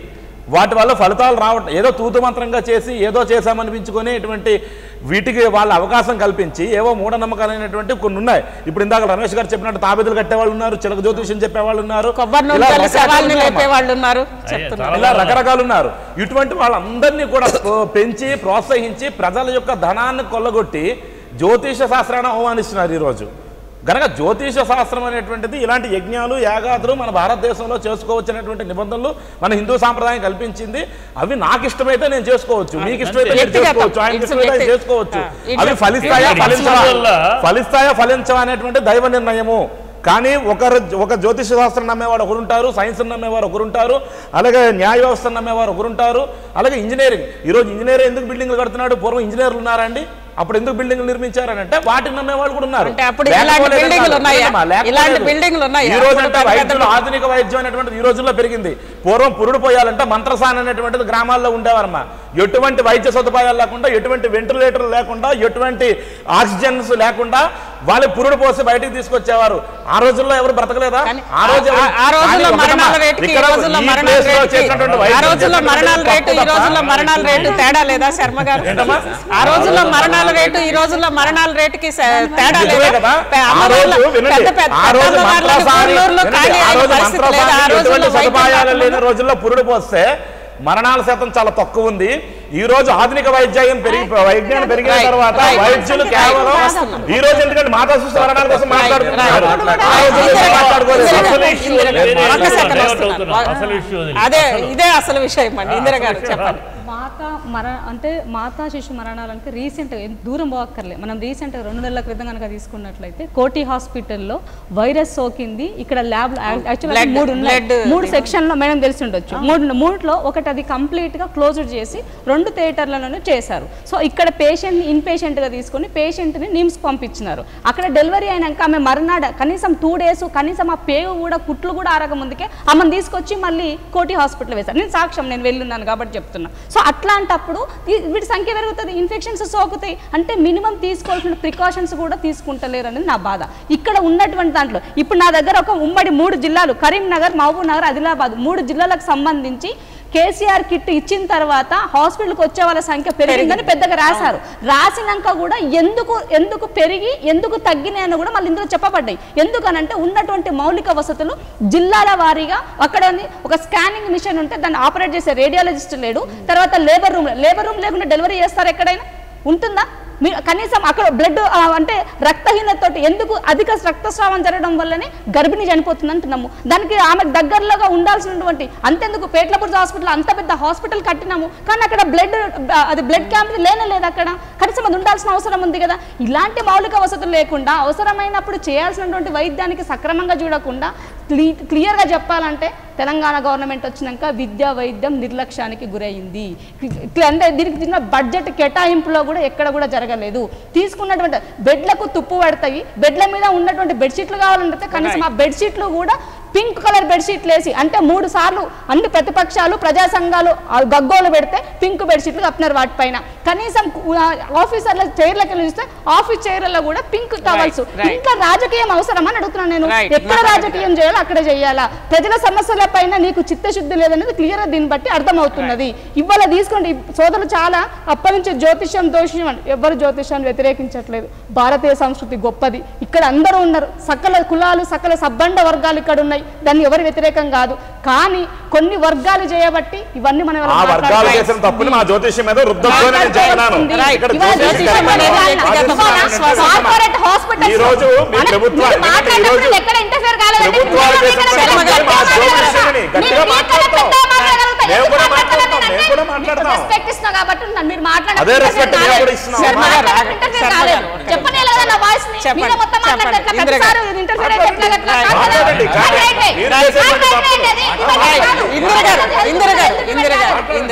వాటి వల్ల ఫలితాలు రావటం ఏదో తూతు మంత్రంగా చేసి ఏదో చేశామనిపించుకొని ఇటువంటి వీటికి వాళ్ళ అవకాశం కల్పించి ఏవో మూఢనమ్మకాలైనటువంటి కొన్ని ఉన్నాయి ఇప్పుడు ఇందాక రమేష్ గారు చెప్పినట్టు తాబేదులు కట్టేవాళ్ళు ఉన్నారు చిలక జ్యోతిషం చెప్పేవాళ్ళు ఉన్నారు కొబ్బరి నూనె ఇలా కలిసి రకరకాలు వాళ్ళని ఉన్నాయమ్మా. లేపే వాళ్ళు ఉన్నారు అయ్యే, చెప్తున్నారు చాలా ఇలా రకరకాలు ఉన్నారు ఇటువంటి వాళ్ళందరినీ కూడా ఓ, పెంచి ప్రోత్సహించి ప్రజల యొక్క ధనాన్ని కొల్లగొట్టి జ్యోతిష శాస్త్రాన్ని అవమానిస్తున్నారు ఈరోజు గనక జ్యోతిష శాస్త్రం అనేటువంటిది ఇలాంటి యజ్ఞాలు యాగాదులు మన భారతదేశంలో చేసుకోవచ్చినటువంటి నిబంధనలు మన హిందూ సాంప్రదాయం కల్పించింది అవి నాకు ఇష్టమైతే నేను చేసుకోవచ్చు మీకు ఇష్టమైతే మీరు వ్యక్తిగతం. చేసుకోవచ్చు ఆయన It's ఇష్టమైతే ఆయన వ్యక్తి- చేసుకోవచ్చు ఆ, అవి it's- ఫలిస్తాయా it's ఫలించవా వల్ల- ఫలిస్తాయా ఫలించవా అనేటువంటి దైవ నిర్ణయము కానీ ఒకరు ఒక జ్యోతిష శాస్త్రం నమ్మేవాడు ఒకరుంటారు సైన్స్ నమ్మేవారు ఒకరుంటారు అలాగే న్యాయ వ్యవస్థను నమ్మేవారు ఒకరుంటారు అలాగే ఇంజనీరింగ్ ఈరోజు ఇంజనీర్ ఎందుకు బిల్డింగ్లు కడుతున్నాడు పూర్వం ఇంజనీర్లు ఉన్నారండి అప్పుడు ఎందుకు బిల్డింగ్లు నిర్మించారని అంటే వాటిని నమ్మేవాళ్ళు కూడా ఉన్నారు అంటే అప్పుడు లేకపోలేదు ఇలాంటి కాదు. బిల్డింగ్లు ఉన్నాయా? లేదమ్మా, లేకపోలేదు. ఇలాంటి బిల్డింగ్లు ఉన్నాయా? ఈ రోజు అప్పుడు అంటే పెద్ద పెద్ద వైద్యులు ఆధునిక వైద్యం అనేటువంటిది ఈ రోజుల్లో పెరిగింది పూర్వం పురుడు పోయాలంటే మంత్రసాన్ అనేటువంటిది గ్రామాల్లో ఉండేవారమ్మా ఎటువంటి వైద్య సదుపాయాలు లేకుండా ఎటువంటి వెంటిలేటర్లు లేకుండా ఎటువంటి ఆక్సిజన్స్ లేకుండా వాళ్ళు పురుడు పోసి బయటికి తీసుకొచ్చేవారు ఆ రోజుల్లో ఎవరు బ్రతకలేదా కానీ ఆ రోజు ఎవరు- ఆ- ఆ రోజుల్లో కానీ ఒకటమ్మా, మరణాల రేటుకి ఈ ఇక్కడ రోజుల్లో ఈ మరణాల place లో రేటుకి చేసినటువంటి ఆ వైద్యం రోజుల్లో చేసినటువంటి మరణాల రేటు ఈ తప్పు తప్ప రోజుల్లో మరణాల రేటు తేడా లేదా శర్మ గారు ఏంటమ్మా? ఆ రోజుల్లో మరణాల రేటు ఈ రోజుల్లో మరణాల రేటుకి స- తేడా నిజమే లేదా కదా? పె- ఆ అమ్మవార్ల- రోజు వినండి, పెద్ద పెద్ద ఆ రోజు పెద్దమ్మవార్లకి మంత్రసాని- ఊర్లూరులో వినండి, ఖాళీ ఆ అయిన రోజు పరిస్థితి లేదా? ఆ మంత్రసాని రోజుల్లో ఎటువంటి వైద్యం సదుపాయాలు కాకుండా- లేని రోజుల్లో పురుడు పోస్తే మరణాల శాతం చాలా తక్కువ ఉంది ఈ రోజు ఆధునిక వైద్యం పెరిగి వైజ్ఞానం పెరిగిన Right, తర్వాత right. వైద్యులు కేవలం Right. ఈ రోజు ఎందుకంటే మాతా శిశు మరణాల కోసం మాట్లాడుతున్నారు right. ఆ రోజుల్లో ఇందిరా గారు, మాట్లాడుకోలేదు ఇందిరా అసలు గారు, issue ఇందిరా గారు. వేరే ఒక్క ఏదో second divert వస్తున్నాను. అవుతున్నాం. అసలు issue వదిలేయ్. అదే అసలు. ఇదే అసలు విషయం అండి ఇందిరా గారు చెప్పండి మాతా మర అంటే మాతా శిశు మరణాలంటే రీసెంట్గా ఏం దూరం పోక్కర్లే మనం రీసెంట్గా రెండు నెలల క్రితం కనుక తీసుకున్నట్లయితే కోటి హాస్పిటల్లో వైరస్ సోకింది ఇక్కడ ల్యాబ్ యాక్చువల్గా Blood- మూడు ఉన్నాయి blood మూడు సెక్షన్లో మేడం తెలిసి ఉండొచ్చు మూడు మూడులో ఒకటి అది కంప్లీట్గా క్లోజ్డ్ చేసి రెండు థియేటర్లలోనే చేశారు సో ఇక్కడ పేషెంట్ని ఇన్ పేషెంట్గా తీసుకొని పేషెంట్ని నిమ్స్ పంపించినారు అక్కడ డెలివరీ అయినాక ఆమె మర్నాడ కనీసం టూ డేస్ కనీసం ఆ పేగు కూడా కుట్లు కూడా ఆరక ముందుకే ఆమెను తీసుకొచ్చి మళ్ళీ కోటి హాస్పిటల్ వేశారు నేను సాక్ష్యం నేను వెళ్ళున్నాను కాబట్టి చెప్తున్నా సో అట్లాంటప్పుడు ఈ- వీటి సంఖ్య పెరుగుతుంది ఇన్ఫెక్షన్స్ సోకుతాయి అంటే మినిమం తీసుకోవాల్సిన ప్రికాషన్స్ కూడా తీసుకుంటలేరు అనేది నా బాధ ఇక్కడ ఉన్నటువంటి దాంట్లో ఇప్పుడు నా దగ్గర ఒక ఉమ్మడి మూడు జిల్లాలు కరీంనగర్ మహబూబ్ నగర్ ఆదిలాబాద్ మూడు జిల్లాలకు సంబంధించి కేసీఆర్ కిట్ ఇచ్చిన తర్వాత హాస్పిటల్కి వచ్చే వాళ్ళ సంఖ్య పెరిగిందని పెద్దగా రాశారు రాసినాక కూడా ఎందుకు ఎందుకు పెరిగి ఎందుకు తగ్గినాయి అని కూడా మళ్ళీ ఇందులో చెప్పబడ్డాయి ఎందుకనంటే ఉన్నటువంటి మౌలిక వసతులు జిల్లాల వారీగా అక్కడ ఉంది, ఒక స్కానింగ్ మిషన్ ఉంటే దాన్ని ఆపరేట్ చేసే రేడియాలజిస్ట్ లేడు తర్వాత లేబర్ రూమ్ లేబర్ రూమ్ లేకుండా డెలివరీ చేస్తారు ఎక్కడైనా ఉంటుందా మీరు కనీసం అక్కడ బ్లడ్ అంటే రక్తహీనతతోటి ఎందుకు అధిక రక్తస్రావం జరగడం వల్లనే గర్భిణి చనిపోతుంది అంటున్నాము దానికి ఆమెకు దగ్గరలోగా ఉండాల్సినటువంటి అంతెందుకు పేట్లపూర్ హాస్పిటల్ అంత పెద్ద హాస్పిటల్ కట్టినాము కానీ అక్కడ బ్లడ్ అది బ్లడ్ క్యాంప్ లేనే లేదు అక్కడ కనీసం అది ఉండాల్సిన అవసరం ఉంది కదా ఇలాంటి మౌలిక వసతులు లేకుండా అవసరమైనప్పుడు చేయాల్సినటువంటి వైద్యానికి సక్రమంగా చూడకుండా క్లీ క్లియర్గా చెప్పాలంటే తెలంగాణ గవర్నమెంట్ వచ్చినాక విద్యా వైద్యం నిర్లక్ష్యానికి గురైంది క్లి- అంటే దీనికి చిన్న బడ్జెట్ కేటాయింపులో కూడా ఎక్కడ కూడా జరగలేదు తీసుకున్నటువంటి బెడ్లకు తుప్పు పడతాయి బెడ్ల మీద ఉన్నటువంటి బెడ్షీట్లు కావాలంటే కనీసం ఆ బెడ్షీట్లు కూడా పింక్ కలర్ బెడ్షీట్లు వేసి అంటే మూడు సార్లు అన్ని ప్రతిపక్షాలు ప్రజా సంఘాలు ఆ గగ్గోలు పెడితే పింక్ బెడ్షీట్లు కప్పినారు వాటిపైన కనీసం కు- ఆ ఆఫీసర్ల చైర్లకి వెళ్ళి చూస్తే ఆఫీస్ చైర్లలో కూడా పింక్ టవల్స్ right. ఇంకా రాజకీయం అవసరం అని అడుగుతున్నాను నేను Right. ఎక్కడ రాజకీయం చేయాలో అక్కడ చేయాలా ప్రజల సమస్యల పైన నీకు చిత్తశుద్ధి లేదనేది క్లియర్ గా దీన్ని బట్టి అర్థమవుతున్నది ఇవాళ తీసుకోండి ఈ సోదరులు చాలా అప్పటి నుంచి జ్యోతిష్యం దోషం అని ఎవరు జ్యోతిష్యాన్ని వ్యతిరేకించట్లేదు భారతీయ సంస్కృతి గొప్పది ఇక్కడ అందరూ ఉన్నారు సకల కులాలు సకల సబ్బండ వర్గాలు ఇక్కడ ఉన్నాయి దాన్ని ఎవరు వ్యతిరేకం కాదు కానీ కొన్ని వర్గాలు చేయబట్టి ఇవన్నీ మనం ఆ వర్గాలు చేసిన తప్పుని మా జ్యోతిష్యం మీద రుద్దొద్దని నేను చెప్తున్నాను Right. ఇక్కడ ఇవాళ జ్యోతిష్యం జ్యోతిష్యం అనేది అనేది వ్యక్తిగత ఆదేశం కార్పొరేట్ హాస్పిటల్స్ ఈ రోజు మీ ప్రభుత్వాలు ఈ రోజు ఎక్కడ ఇంటర్ఫియర్ కాలేదండి ప్రభుత్వాలు చేసిన శర్మ గారు, మా జ్యోతిష్యాన్ని గట్టిగా మాట్లాడతాం మేము కూడా మాట్లాడతాం మేము కూడా మాట్లాడతాం రెస్పెక్ట్ ఇస్తున్నా కాబట్టి నన్ను మీరు మాట్లాడే అదే respect మేము కూడా ఇస్తున్నాం. శర్మ గారు, ఇంటర్ఫియర్ శర్మ కాలేదు గారు, చెప్పనే లేదా నా వాయిస్ ని చెప్పండి, మీరు మొత్తం మాట్లాడితే చెప్పండి. ఎట్లా ఇందిరా గారు. ప్రతిసారి ఇంటర్ఫియర్ అయితే ఎట్లా ఎట్లా Right. కాదు కదా? మాట్లాడండి, Right, right, right. మీరు Right, చేసేటువంటి right, right, తప్పులు. అది ఇవన్నీ Right. కాదు. ఇందిర గారు ఇవన్నీ ఇందిర గారు కాదు. ఇందిర గారు ఇందిర గారు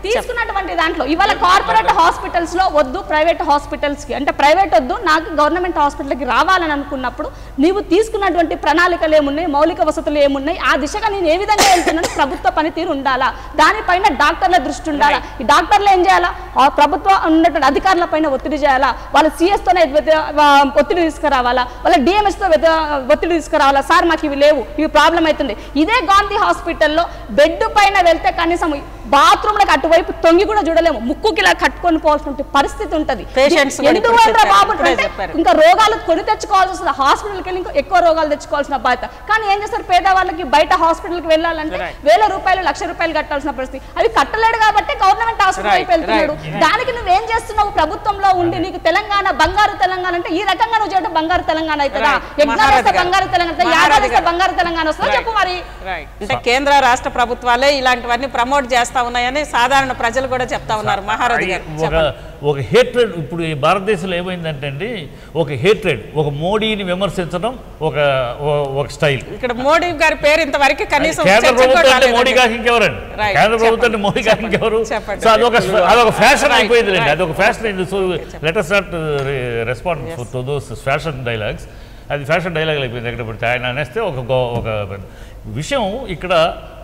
తీసుకున్నటువంటి దాంట్లో ఇవాళ కార్పొరేట్ హాస్పిటల్స్ లో వద్దు ప్రైవేట్ హాస్పిటల్స్ కి అంటే ప్రైవేట్ వద్దు నాకు గవర్నమెంట్ హాస్పిటల్కి రావాలని అనుకున్నప్పుడు నీవు తీసుకున్నటువంటి ప్రణాళికలు ఏమున్నాయి మౌలిక వసతులు ఏమున్నాయి ఆ దిశగా నేను ఏ విధంగా వెళ్తున్నాను ప్రభుత్వ పనితీరు ఉండాలా దానిపైన డాక్టర్ల దృష్టి ఉండాలా ఈ డాక్టర్లు ఏం చేయాలా ఆ ప్రభుత్వ ఉన్నటువంటి అధికారుల పైన ఒత్తిడి చేయాలా వాళ్ళ సిఎస్ తోనే వ్యత- వా- ఒత్తిడి తీసుకురావాలా వాళ్ళ డిఎంఎస్ తో వ్యత- ఒత్తిడి తీసుకురావాలా సార్ మాకు ఇవి లేవు ఇవి ప్రాబ్లం అవుతుంది ఇదే గాంధీ హాస్పిటల్లో బెడ్ పైన వెళ్తే కనీసం బాత్రూమ్లకు అటువైపు తొంగి కూడా చూడలేము ముక్కుకి ఇలా కట్టుకొని పోవాల్సిన పరిస్థితి ఉంటది Patients కూడా ఎందుకు ఇప్పుడు అంటారా చెప్పారు, బాబు ఇప్పుడే అంటే చెప్పారు. ఇంకా రోగాలు కొని తెచ్చుకోవాల్సి వస్తుంది హాస్పిటల్కి వెళ్ళి ఇంకా ఎక్కువ రోగాలు తెచ్చుకోవాల్సిన బాధ్యత కానీ ఏం చేస్తారు పేదవాళ్ళకి బయట హాస్పిటల్కి వెళ్ళాలంటే Right. వేల రూపాయలు లక్ష రూపాయలు కట్టాల్సిన పరిస్థితి అవి కట్టలేడు కాబట్టి గవర్నమెంట్ హాస్పిటల్కి Right, వెళ్తున్నాడు దానికి నువ్వేం చేస్తున్నావు ప్రభుత్వంలో ఉండి నీకు తెలంగాణ బంగారు తెలంగాణ అంటే ఈ రకంగా నువ్వు చేయడం బంగారు తెలంగాణ అవుతుందా Right. ఎగ్జామ్ మహారాజ్ వస్తే గారు. బంగారు తెలంగాణ అవుతుందా? మహారాజ్ యాగాలు వస్తే గారు. బంగారు తెలంగాణ వస్తుందా Right. చెప్పు మరి రైట్ అంటే కేంద్ర రాష్ట్ర ప్రభుత్వాలే ఇలాంటివన్నీ ప్రమోట్ చేస్తా ఉన్నాయని సాధారణ ప్రజలు కూడా చెప్తా ఉన్నారు మహారాజ్ గారు ఒక చెప్పండి. ఒక హేట్రెడ్ ఇప్పుడు ఈ భారతదేశంలో ఏమైందంటే అండి ఒక హేట్రెడ్ ఒక మోడీని విమర్శించడం ఒక ఓ- ఒక స్టైల్ ఇక్కడ మోడీ గారి పేరు ఇంతవరకు కనీసం కేంద్ర చర్చకు కూడా ప్రభుత్వం అంటే రాలేదండి. మోడీ కాక ఇంకెవరండి Right. కేంద్ర ప్రభుత్వం అంటే చెప్పండి. మోడీ కాక చెప్పండి. ఇంకెవరు చెప్పండి. సో అదొక అదొక ఫ్యాషన్ Right. అయిపోయింది Right. అదొక ఫ్యాషన్ అయింది so let us not respond to those fashion dialogues అది ఫ్యాషన్ డైలాగ్ అయిపోయింది ఎక్కడ పడితే ఆయన అనేస్తే ఒక గో- ఒక విషయం ఇక్కడ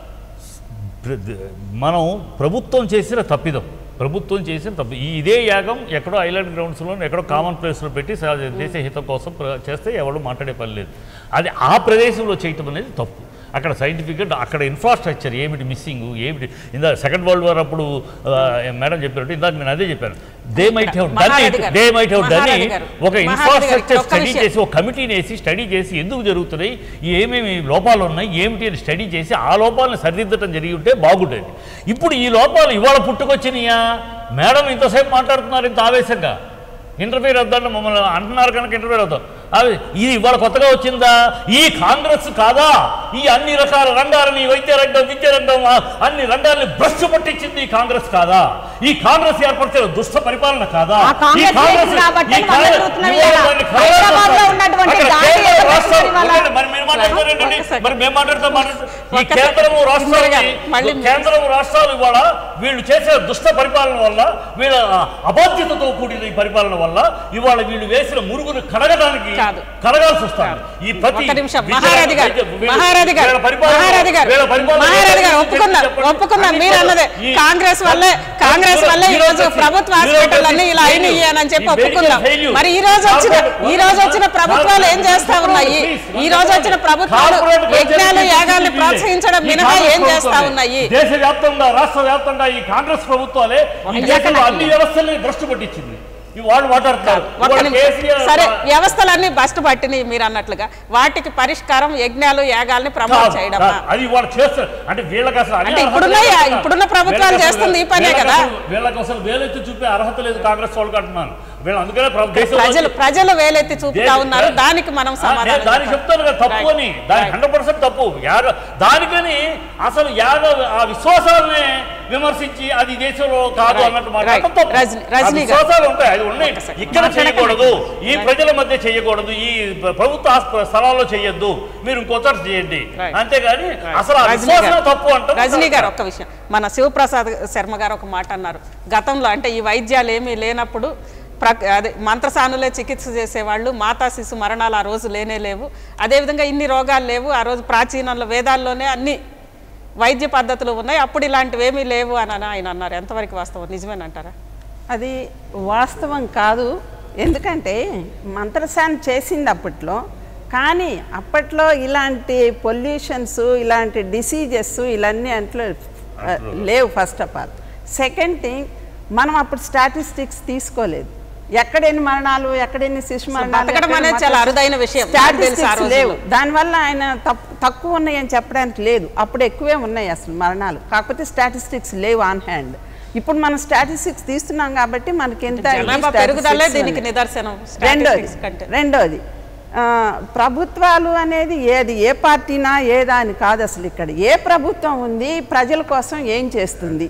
ప్ర- మనం ప్రభుత్వం చేసిన తప్పిదం ప్రభుత్వం చేసిన తప్పు ఈ ఇదే యాగం ఎక్కడో ఐలాండ్ గ్రౌండ్స్లో ఎక్కడో కామన్ ప్లేస్లో పెట్టి సా- దేశ హితం కోసం ప్ర- చేస్తే ఎవరు మాట్లాడే పని లేదు అది ఆ ప్రదేశంలో చేయటం అనేది తప్పు అక్కడ సైంటిఫిక్గా అక్కడ ఇన్ఫ్రాస్ట్రక్చర్ ఏమిటి మిస్సింగ్ ఏమిటి ఇందా సెకండ్ వరల్డ్ వార్ అప్పుడు ఆ, మేడం చెప్పినట్టు ఇందాక నేను అదే చెప్పాను they might have done Maharathi గారు. They might have done Maharathi గారు. ఒక మహారథి గారు, ఇన్ఫ్రాస్ట్రక్చర్ ఒక్క స్టడీ విషయం. చేసి ఒక కమిటీని వేసి స్టడీ చేసి ఎందుకు జరుగుతున్నాయి ఏమేమి లోపాలు ఉన్నాయి ఏమిటి అని స్టడీ చేసి ఆ లోపాలను సరిదిద్దటం జరిగి ఉంటే బాగుండేది ఇప్పుడు ఈ లోపాలు ఇవాళ పుట్టుకొచ్చినాయా మేడం ఇంతసేపు మాట్లాడుతున్నారు ఇంత ఆవేశంగా ఇంటర్ఫీర్ వద్దండి మమ్మల్ని అంటున్నారు కనుక ఇంటర్ఫీర్ అవుతాం అవి ఇది ఇవాళ కొత్తగా వచ్చిందా ఈ కాంగ్రెస్ కాదా ఈ అన్ని రకాల రంగాలని వైద్య రంగం విద్య రంగం ఆ అన్ని రంగాల్ని భ్రష్టు పట్టించింది ఈ కాంగ్రెస్ కాదా ఈ కాంగ్రెస్ ఏర్పరిచిన దుష్ట పరిపాలన కాదా ఆ కాంగ్రెస్ ఈ కాంగ్రెస్ చేసింది కాబట్టి ఈ మనం కాంగ్రెస్ ఎదుగుతున్నాం ఇవాళ ఇలా. దాన్ని కలవరం హైదరాబాద్లో చేస్తారు. ఉన్నటువంటి అక్కడ దాడి కేంద్రం ఎక్కడ రాష్ట్రాలు పెట్టింది ఇవాళ? ఉండండి, మరి మీరు మాట్లాడతారేంటండి ఒక్క సెకండ్. మరి మేము మాట్లాడతాం మాట్లాడతాం. ఈ ఒక్క సెకండ్. కేంద్రము రాష్ట్రాలు గారు, మళ్ళీ కేంద్రం రాష్ట్రాలు ఇవాళ వీళ్ళు చేసే దుష్ట పరిపాలన వల్ల వీళ్ళ అబాధ్యతతో కూడిన ఈ పరిపాలన వల్ల ఇవాళ వీళ్ళు వేసిన మురుగును కడగడానికి కాదు. కడగాల్సి వస్తుంది ఈ ప్రతి ఒక్క నిమిషం విద్య- మహారథి గారు వీళ్ళ- మహారథి గారు వీళ్ళ పరిపాలన- మహారథి గారు వీళ్ళ పరిపాలన- మహారథి గారు ఒప్పుకుందాం చెప్పండి. ఒప్పుకుందాం అన్ని మీరు అన్నదే ఈ- కాంగ్రెస్ వల్లే కాంగ్రెస్ వల్లే ఈ రోజు ప్రభుత్వ హాస్పిటల్ అన్ని ఇలా అయినాయి అని చెప్పి ఒప్పుకుందాం మరి ఈ రోజు వచ్చిన ఈ రోజు వచ్చిన ప్రభుత్వాలు ఏం చేస్తా ఉన్నాయి ఈ రోజు వచ్చిన ప్రభుత్వాలు యజ్ఞాలు యాగాల్ని ప్రోత్సహించడం మినహా ఏం చేస్తా ఉన్నాయి దేశ వ్యాప్తంగా రాష్ట్ర వ్యాప్తంగా ఈ కాంగ్రెస్ ప్రభుత్వాలే ఈ దేశంలో అన్ని వ్యవస్థల్ని భ్రష్టు పట్టించింది ఈ వాళ్ళు మాట్లాడతారు ఒక్క ఇవాళ నిమిషం. కేసీఆర్ సరే వ్యవస్థలన్నీ బస్ట్ పట్టినాయి మీరు అన్నట్లుగా వాటికి పరిష్కారం యజ్ఞాలు యాగాల్ని ప్రమోట్ కాదు, చేయడం కాదు. అది వాళ్ళు చేస్తారు అంటే వీళ్ళకి అసలు అన్ని అంటే అర్హత ఇప్పుడున్న లేదు కదా. ఇప్పుడున్న ప్రభుత్వాలు వీళ్ళకి చేస్తుంది ఈ పనే వీళ్ళకి కదా. అసలు- వీళ్ళకి అసలు వేలెత్తి చూపే అర్హత లేదు కాంగ్రెస్ వాళ్ళకి అంటున్నాను వీళ్ళు అందుకనే ప్ర- దేశంలో- ప్రజలు ప్రజలు వేలెత్తి చూపుతా దేశ- ఉన్నారు దానికి మనం ఆ, సమాధానం నేను దానికి చెప్పాలి. చెప్తాను కదా తప్పు Right. అని దానికి Right. హండ్రెడ్ పర్సెంట్ తప్పు యాగ దానికని అసలు యాగ ఆ విశ్వాసాలనే విమర్శించి అది దేశంలో కాదు Right. అన్నట్టు మాట్లాడటం Right. తప్పు రజని- ఆ రజనీ గారు. విశ్వాసాలు ఉంటాయి అది ఉన్నాయి ఒక్క second. ఇక్కడ మాట్లాడకండి. చేయకూడదు ఈ ప్రజల మధ్య చేయకూడదు ఈ ప్రభుత్వ ఆస్ప- స్థలాల్లో చేయొద్దు మీరు ఇంకో చోట చేయండి Right. అంతేగాని అసలు ఆ రజనీ విశ్వాసమే గారు. తప్పు అంటాం రజనీ గారు ఒక్క విషయం మన శివప్రసాద్ శర్మ గారు ఒక మాట అన్నారు గతంలో అంటే ఈ వైద్యాలు ఏమీ లేనప్పుడు ప్ర అదే మంత్రసానులే చికిత్స చేసేవాళ్ళు మాతా శిశు మరణాలు ఆ రోజు లేనే లేవు అదేవిధంగా ఇన్ని రోగాలు లేవు ఆ రోజు ప్రాచీనంలో వేదాల్లోనే అన్ని వైద్య పద్ధతులు ఉన్నాయి అప్పుడు ఇలాంటివి ఏమీ లేవు అని అని ఆయన అన్నారు ఎంతవరకు వాస్తవం నిజమేనంటారా అది వాస్తవం కాదు ఎందుకంటే మంత్రసాన్ చేసింది అప్పట్లో కానీ అప్పట్లో ఇలాంటి పొల్యూషన్స్ ఇలాంటి డిసీజెస్ ఇలాన్ని అంట్లో ఆ, లేవు first of all second thing మనం అప్పుడు స్టాటిస్టిక్స్ తీసుకోలేదు ఎక్కడెన్ని మరణాలు ఎక్కడెన్ని శిశు మరణాలు బతకడం ఎక్కడ అనేది చాలా మొత్తం అరుదైన విషయం. నాకు తెలుసు ఆ statistics రోజుల్లో. లేవు దానివల్ల ఆయన తప్పు తక్కువ ఉన్నాయని చెప్పడానికి లేదు అప్పుడు ఎక్కువే ఉన్నాయి అసలు మరణాలు కాకపోతే స్టాటిస్టిక్స్ లేవు ఆన్ హ్యాండ్ ఇప్పుడు మనం స్టాటిస్టిక్స్ తీస్తున్నాం కాబట్టి మనకి ఎంత ఈ జనాభా statistics పెరుగుదలే దీనికి ఉన్నాయి. నిదర్శనం రెండోది statistics కంటే రెండోది ఆ, ప్రభుత్వాలు అనేది ఏది ఏ పార్టీనా ఏదా అని కాదు అసలు ఇక్కడ ఏ ప్రభుత్వం ఉంది ప్రజల కోసం ఏం చేస్తుంది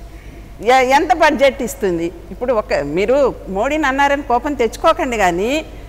ఎ- ఎంత బడ్జెట్ ఇస్తుంది ఇప్పుడు ఒక మీరు మోడీని అన్నారని కోపం తెచ్చుకోకండి కానీ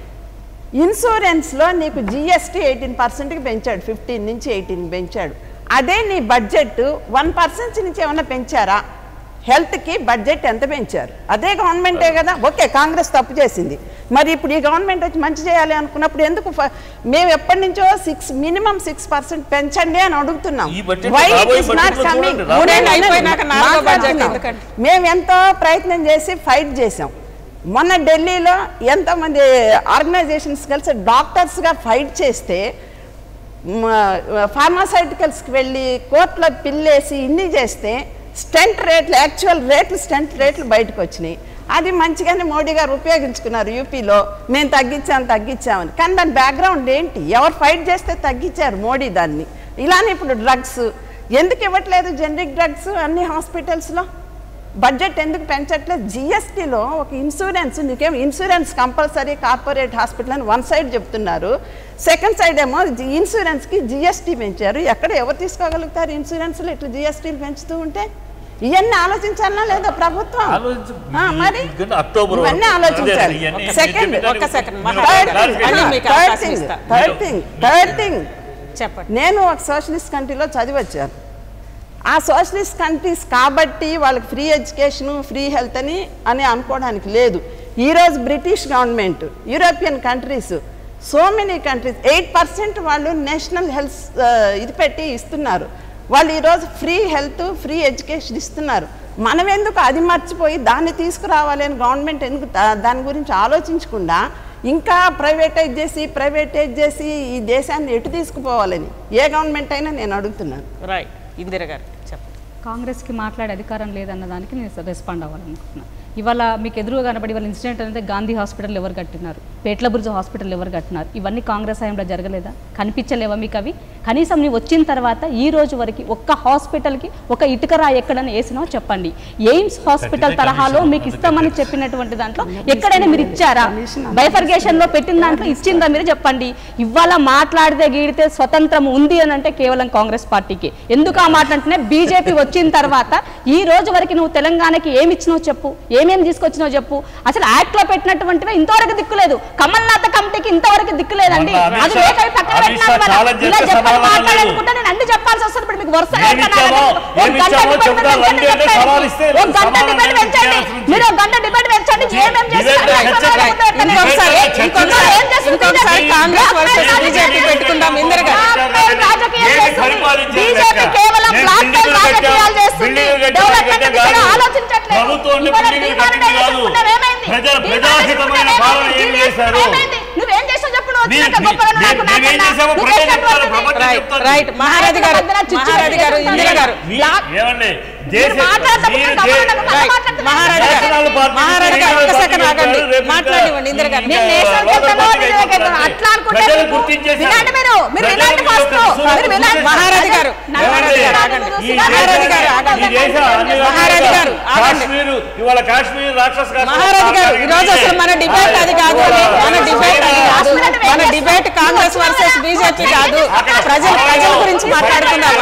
ఇన్సూరెన్స్లో నీకు జిఎస్టీ ఎయిటీన్ పర్సెంట్కి పెంచాడు ఫిఫ్టీన్ నుంచి ఎయిటీన్ పెంచాడు అదే నీ బడ్జెట్ వన్ పర్సెంట్ నుంచి ఏమన్నా పెంచారా హెల్త్కి బడ్జెట్ ఎంత పెంచారు అదే గవర్నమెంటే కదా ఓకే కాంగ్రెస్ తప్పు చేసింది మరి ఇప్పుడు ఈ గవర్నమెంట్ వచ్చి మంచి చేయాలి అనుకున్నప్పుడు ఎందుకు ఫ- మేము ఎప్పటి నుంచో సిక్స్ మినిమం సిక్స్ పర్సెంట్ పెంచండి అని అడుగుతున్నాం ఈ budget Why it రాబోయే is budget not లో coming? చూడండి, రాబోయే మూడేళ్ళు అయిపోయినాక నాలుగో budget మాట్లాడుతున్నాం. ఎందుకంటే? మేము ఎంతో ప్రయత్నం చేసి ఫైట్ చేసాం మొన్న ఢిల్లీలో ఎంతోమంది ఆర్గనైజేషన్స్ కలిసి డాక్టర్స్గా ఫైట్ చేస్తే ఫార్మాసైటికల్స్కి వెళ్ళి కోర్టులో పిల్లేసి ఇన్ని చేస్తే స్టెంట్ రేట్లు యాక్చువల్ రేట్లు స్టెంట్ రేట్లు బయటకు వచ్చినాయి అది మంచిగానే మోడీ గారు ఉపయోగించుకున్నారు యూపీలో మేము తగ్గించాం తగ్గించామని కానీ దాని బ్యాక్గ్రౌండ్ ఏంటి ఎవరు ఫైట్ చేస్తే తగ్గించారు మోడీ దాన్ని ఇలానే ఇప్పుడు డ్రగ్స్ ఎందుకు ఇవ్వట్లేదు జనరిక్ డ్రగ్స్ అన్ని హాస్పిటల్స్లో బడ్జెట్ ఎందుకు పెంచట్లేదు జిఎస్టీలో ఒక ఇన్సూరెన్స్ నీకేం ఇన్సూరెన్స్ కంపల్సరీ కార్పొరేట్ హాస్పిటల్ అని వన్ సైడ్ చెప్తున్నారు సెకండ్ సైడ్ ఏమో జి- ఇన్సూరెన్స్కి జిఎస్టీ పెంచారు ఎక్కడ ఎవరు తీసుకోగలుగుతారు ఇన్సూరెన్స్లో ఇట్లా జిఎస్టీలు పెంచుతూ ఉంటే ఇవన్నీ ఆలోచించాలనా లేదా ప్రభుత్వం ఆలోచించు. ఆ, మరి ఎందుకంటే అక్టోబర్ ఇవన్నీ వరకు. ఆలోచించాలి అదే, ఇవన్నీ సెకండ్ మీరు ఒక్క సెకండ్ మీరు మహారాజ్ థర్డ్ గారు, మళ్ళీ మీకు థర్డ్ అవకాశం థింగ్ ఇస్తా థర్డ్ థింగ్ థర్డ్ థింగ్ చెప్పండి నేను ఒక సోషలిస్ట్ కంట్రీలో చదివి వచ్చాను ఆ సోషలిస్ట్ కంట్రీస్ కాబట్టి వాళ్ళకి ఫ్రీ ఎడ్యుకేషన్ ఫ్రీ హెల్త్ అని అని అనుకోవడానికి లేదు ఈరోజు British government European countries so many countries eight percent వాళ్ళు నేషనల్ హెల్త్ ఇది పెట్టి ఇస్తున్నారు వాళ్ళు ఈరోజు ఫ్రీ హెల్త్ ఫ్రీ ఎడ్యుకేషన్ ఇస్తున్నారు మనం ఎందుకు అది మర్చిపోయి దాన్ని తీసుకురావాలి అని గవర్నమెంట్ ఎందుకు దా- దాని గురించి ఆలోచించకుండా ఇంకా ప్రైవేటైజ్ చేసి ప్రైవేటైజ్ చేసి ఈ దేశాన్ని ఎటు తీసుకుపోవాలని ఏ గవర్నమెంట్ అయినా నేను అడుగుతున్నాను రైట్ ఇందిర గారు చెప్పండి కాంగ్రెస్కి మాట్లాడే అధికారం లేదన్న దానికి నేను రెస్పాండ్ అవ్వాలనుకుంటున్నాను ఇవాళ మీకు ఎదురుగా కనబడి వాళ్ళ ఇన్సిడెంట్ అనేది గాంధీ హాస్పిటల్ ఎవరు కట్టినారు పేట్ల బుర్జ హాస్పిటల్ ఎవరు కట్టినారు ఇవన్నీ కాంగ్రెస్ హయాంలో జరగలేదా కనిపించలేవా మీకు అవి కనీసం నీవు వచ్చిన తర్వాత ఈ రోజు వరకు ఒక్క హాస్పిటల్కి ఒక ఇటుక రాయి ఎక్కడైనా వేసినావో చెప్పండి ఎయిమ్స్ హాస్పిటల్ తరహాలో మీకు ఇస్తామని చెప్పినటువంటి దాంట్లో ఎక్కడైనా మీరు ఇచ్చారా బైఫర్గేషన్ లో పెట్టిన దాంట్లో ఇచ్చిందా మీరు చెప్పండి ఇవాళ మాట్లాడితే గీడితే స్వతంత్రం ఉంది అని అంటే కేవలం కాంగ్రెస్ పార్టీకి ఎందుకు ఆ మాట అంటేనే బీజేపీ వచ్చిన తర్వాత ఈ రోజు వరకు నువ్వు తెలంగాణకి ఏమి ఇచ్చినావు చెప్పు ఏమేమి తీసుకొచ్చినావు చెప్పు అసలు యాక్ట్ లో పెట్టినటువంటివి ఇంతవరకు దిక్కులేదు కమల్నాథ్ కమిటీకి ఇంతవరకు దిక్కులేదండి మొన్న అమిత్ అది షా- వేకవి పక్కన అమిత్ షా పెట్టినా చాలా ఇలా చేస్తే చెప్పని సమాధానం లేదు. మాట్లాడాలనుకుంటే నేను అన్ని చెప్పాల్సి వస్తుంది ఇప్పుడు మీకు వరుసగా ఏమి ఎక్కడ ఇచ్చామో, ఒక ఏమి గంట ఇచ్చామో డిబేట్ చెప్తా, పెంచండి రండి అంటే చెప్పండి. సవాల్ ఇస్తే ఒక గంట సమాధానం డిబేట్ ఏమి పెంచండి చేయాల్సి మీరు ఒక గంట డిబేట్ పెంచండి ఏమేం చేస్తున్నారు? డిబేట్ ఎక్కడ చర్చ- వరకు ఇంకొకసారి పెంచండి. ఇంకొకసారి ఏం చేస్తుంది ఇంకొకసారి BJP? Congress black versus mail BJP రాజకీయాలు పెట్టుకుందాం ఇందిర గారు బ్లాక్ మెయిల్ రాజకీయాలు ఏమి చేస్తుంది. పరిపాలించారు బీజేపీ లెక్క? కేవలం నేను బ్లాక్ మెయిల్ బిల్డింగులు రాజకీయాలు కట్టాం, చేస్తుంది బిల్డింగులు కట్టాం, డెవలప్మెంట్ కట్టాం దిశగా కాదు. ఆలోచించట్లేదు ప్రభుత్వం ఉండే ఇవాళ బిల్డింగులు కట్టింది డిమానిటైజేషన్ కాదు. చేసుకున్నారు, ఏమైంది? ప్రజా- డిమానిటైజేషన్ ప్రజాహితమైన ఏమైంది? పాలన ఏం డిమానిటైజేషన్ చేశారు? ఏమైంది? నువ్వేం చేసావు చెప్పు నువ్వు నీ- వచ్చినాక నీ- గొప్పగా నీ- నాకు నీవేం నాకన్నా. చేసావో నువ్వు ప్రజలు చెప్తారు, చేసినటువంటి- ప్రపంచం రైట్ చెప్తారు. రైట్ మహారాజు గారు మధ్యన చిచ్చు మహారాజు గారు పెట్టుకుంటారు. ఇందిర గారు మీ- బ్లాక్ ఏమండి మీరు దేశ మాట్లాడతాం మీరు కమలం దే- నాకు రైట్. మాట్లాడుతున్నారు. మహారాజు గారు నేషనల్ పార్టీ మహారాజు గారు నేషనల్ ఒక్క పార్టీ సెకండ్ ఆగండి చెప్తారు, రేపు మాట్లాడివ్వండి ఇందిర గారు నేను నేషనల్ లోకల్ చెప్తాను, పార్టీ నేను చెప్తారు. చెప్తాను. అట్లా అనుకుంటే ప్రజలు మీకు గుర్తించేశారు. వినండి మీరు మీరు ప్రజలు వినండి ఫస్ట్ గుర్తించేశారు. మీరు వినండి మహారాజు గారు, నన్ను మహారాజు గారు నన్ను ఆగండి. నన్ను ఈ మహారాజు గారు ఆగండి. ఈ దేశ అన్ని మహారాజు గారు ఆగండి. కాశ్మీర్ ఇవాళ కాశ్మీర్ రాక్షస కాశ్మీర్ మహారాజు గారు ఈ రోజు అసలు మన డిబేట్ అది కాదు మన డిబేట్ అది కాదు మన డిబేట్ కాంగ్రెస్ వర్సెస్ బీజేపీ కాదు ప్రజలు ప్రజల గురించి మాట్లాడుతున్నాము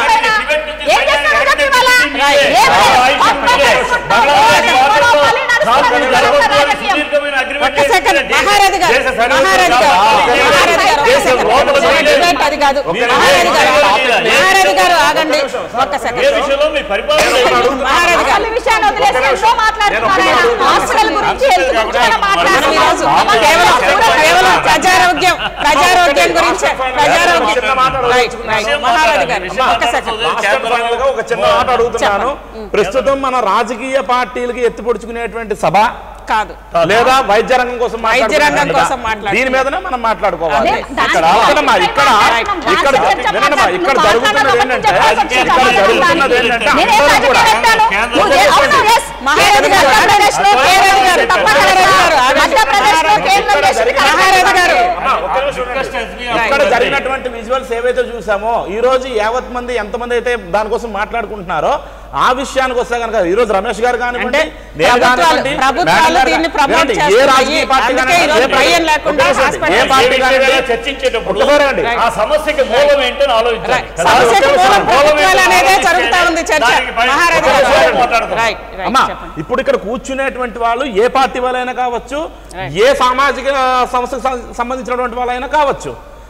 ఏం చేస్తారు చెప్పు ఇవాళ? రైట్. ఏం లేదు. బంగ్లాదేశ్ గొప్ప భారత్లో గొప్ప కాశ్మీర్ రాజకీయం. జరగబోతున్న సుదీర్ఘమైన agreement ఒక్క సెకండ్ చేస్తే మహారాజు గారు దేశ సరిహద్దు మహారాజు గారు కాపాడాలి. మహారాజు గారు ఒక్క దేశం సెకండ్ లోపల మన చేయలేదు. డిబేట్ అది కాదు మీరు మహారాజు గారు ఏ మహారాజు గారు ఆగండి ఒక్క ఏ సెకండ్ విషయంలో మీ పరిపాలన మహారాజు గారు అసలు విషయాన్ని వదిలేసి ఎంతో మాట్లాడుతున్నారు ఆయన. హాస్పిటల్ గురించి హెల్త్ గురించి ఆయన మనం మాట్లాడుతున్నారు. ఈరోజు కేవలం కేవలం ప్రజారోగ్యం ప్రజారోగ్యం గురించి ప్రజారోగ్యం రైట్ రైట్ మహారాజు గారు ఒక్క సెకండ్ మాస్టర్ ఫైనల్ గా ఒక చిన్న మాట అడుగుతున్నాను ప్రస్తుతం మన రాజకీయ పార్టీలకి ఎత్తిపొడుచుకునేటువంటి సభ కాదు లేదా వైద్య రంగం కోసం వైద్య రంగం మాట్లాడుకుంటున్నాం కోసం కదా. మాట్లాడుతున్నాం. దీని మీదనే మనం మాట్లాడుకోవాలి అదే, ఇక్కడ దాని ఇక్కడమ్మా, ఇక్కడ గురించి ఇక్కడ మాట్లాడుతున్నాం. వినమ్మా, ఇక్కడ మాట్లాడుతున్నాం. జరుగుతున్నది ఏంటంటే మాట్లాడుతున్నాం. ఇక్కడ జరుగుతున్నది ఏంటంటే నేనేం అందరూ రాజకీయం కూడా పెట్టాను? నువ్వు ఏ- అవును, yes. మహారాజు గారు, మధ్యప్రదేశ్లో మహారాజు గారు, తప్పకుండా మహారాజు గారు, ఆగండి. మధ్యప్రదేశ్లో కేంద్రం చేసింది మహారాజు గారు అమ్మా, ఒక్క నిమిషం ఉండండి. ఇక్కడ జరిగినటువంటి విజువల్స్ ఏవైతే చూసామో ఈ రోజు యావత్ మంది ఎంతమంది అయితే దానికోసం మాట్లాడుకుంటున్నారో ఆ విషయానికి వస్తే కనుక ఈ రోజు రమేష్ గారు కానివ్వండి అంటే నేను ప్రభుత్వాలు- కానివ్వండి, ప్రభుత్వాలు మేడం గారు దీన్ని కానివ్వండి, ప్రమోట్ ఏ చేస్తున్నాయి. రాజకీయ పార్టీ అందుకే కానివ్వండి, ఈరోజు ఏ భయం లేకుండా ఒక్క నిమిషం, హాస్పిటల్ ఏ పార్టీ కానివ్వండి, చర్చించేటప్పుడు ఒక్కసారి అండి. ఆ సమస్యకి మూలం ఏంటని ఆలోచించాలి రైట్. సమస్యకు మూలం ప్రభుత్వాలు అనేదే జరుగుతా ఉంది చర్చ మహారాజు గారు రైట్ రైట్ అమ్మా చెప్పండి ఇప్పుడు ఇక్కడ కూర్చునేటువంటి వాళ్ళు ఏ పార్టీ వాళ్ళైనా కావచ్చు Right. ఏ సామాజిక సంస్థకు సం- సంబంధించినటువంటి వాళ్ళైనా కావచ్చు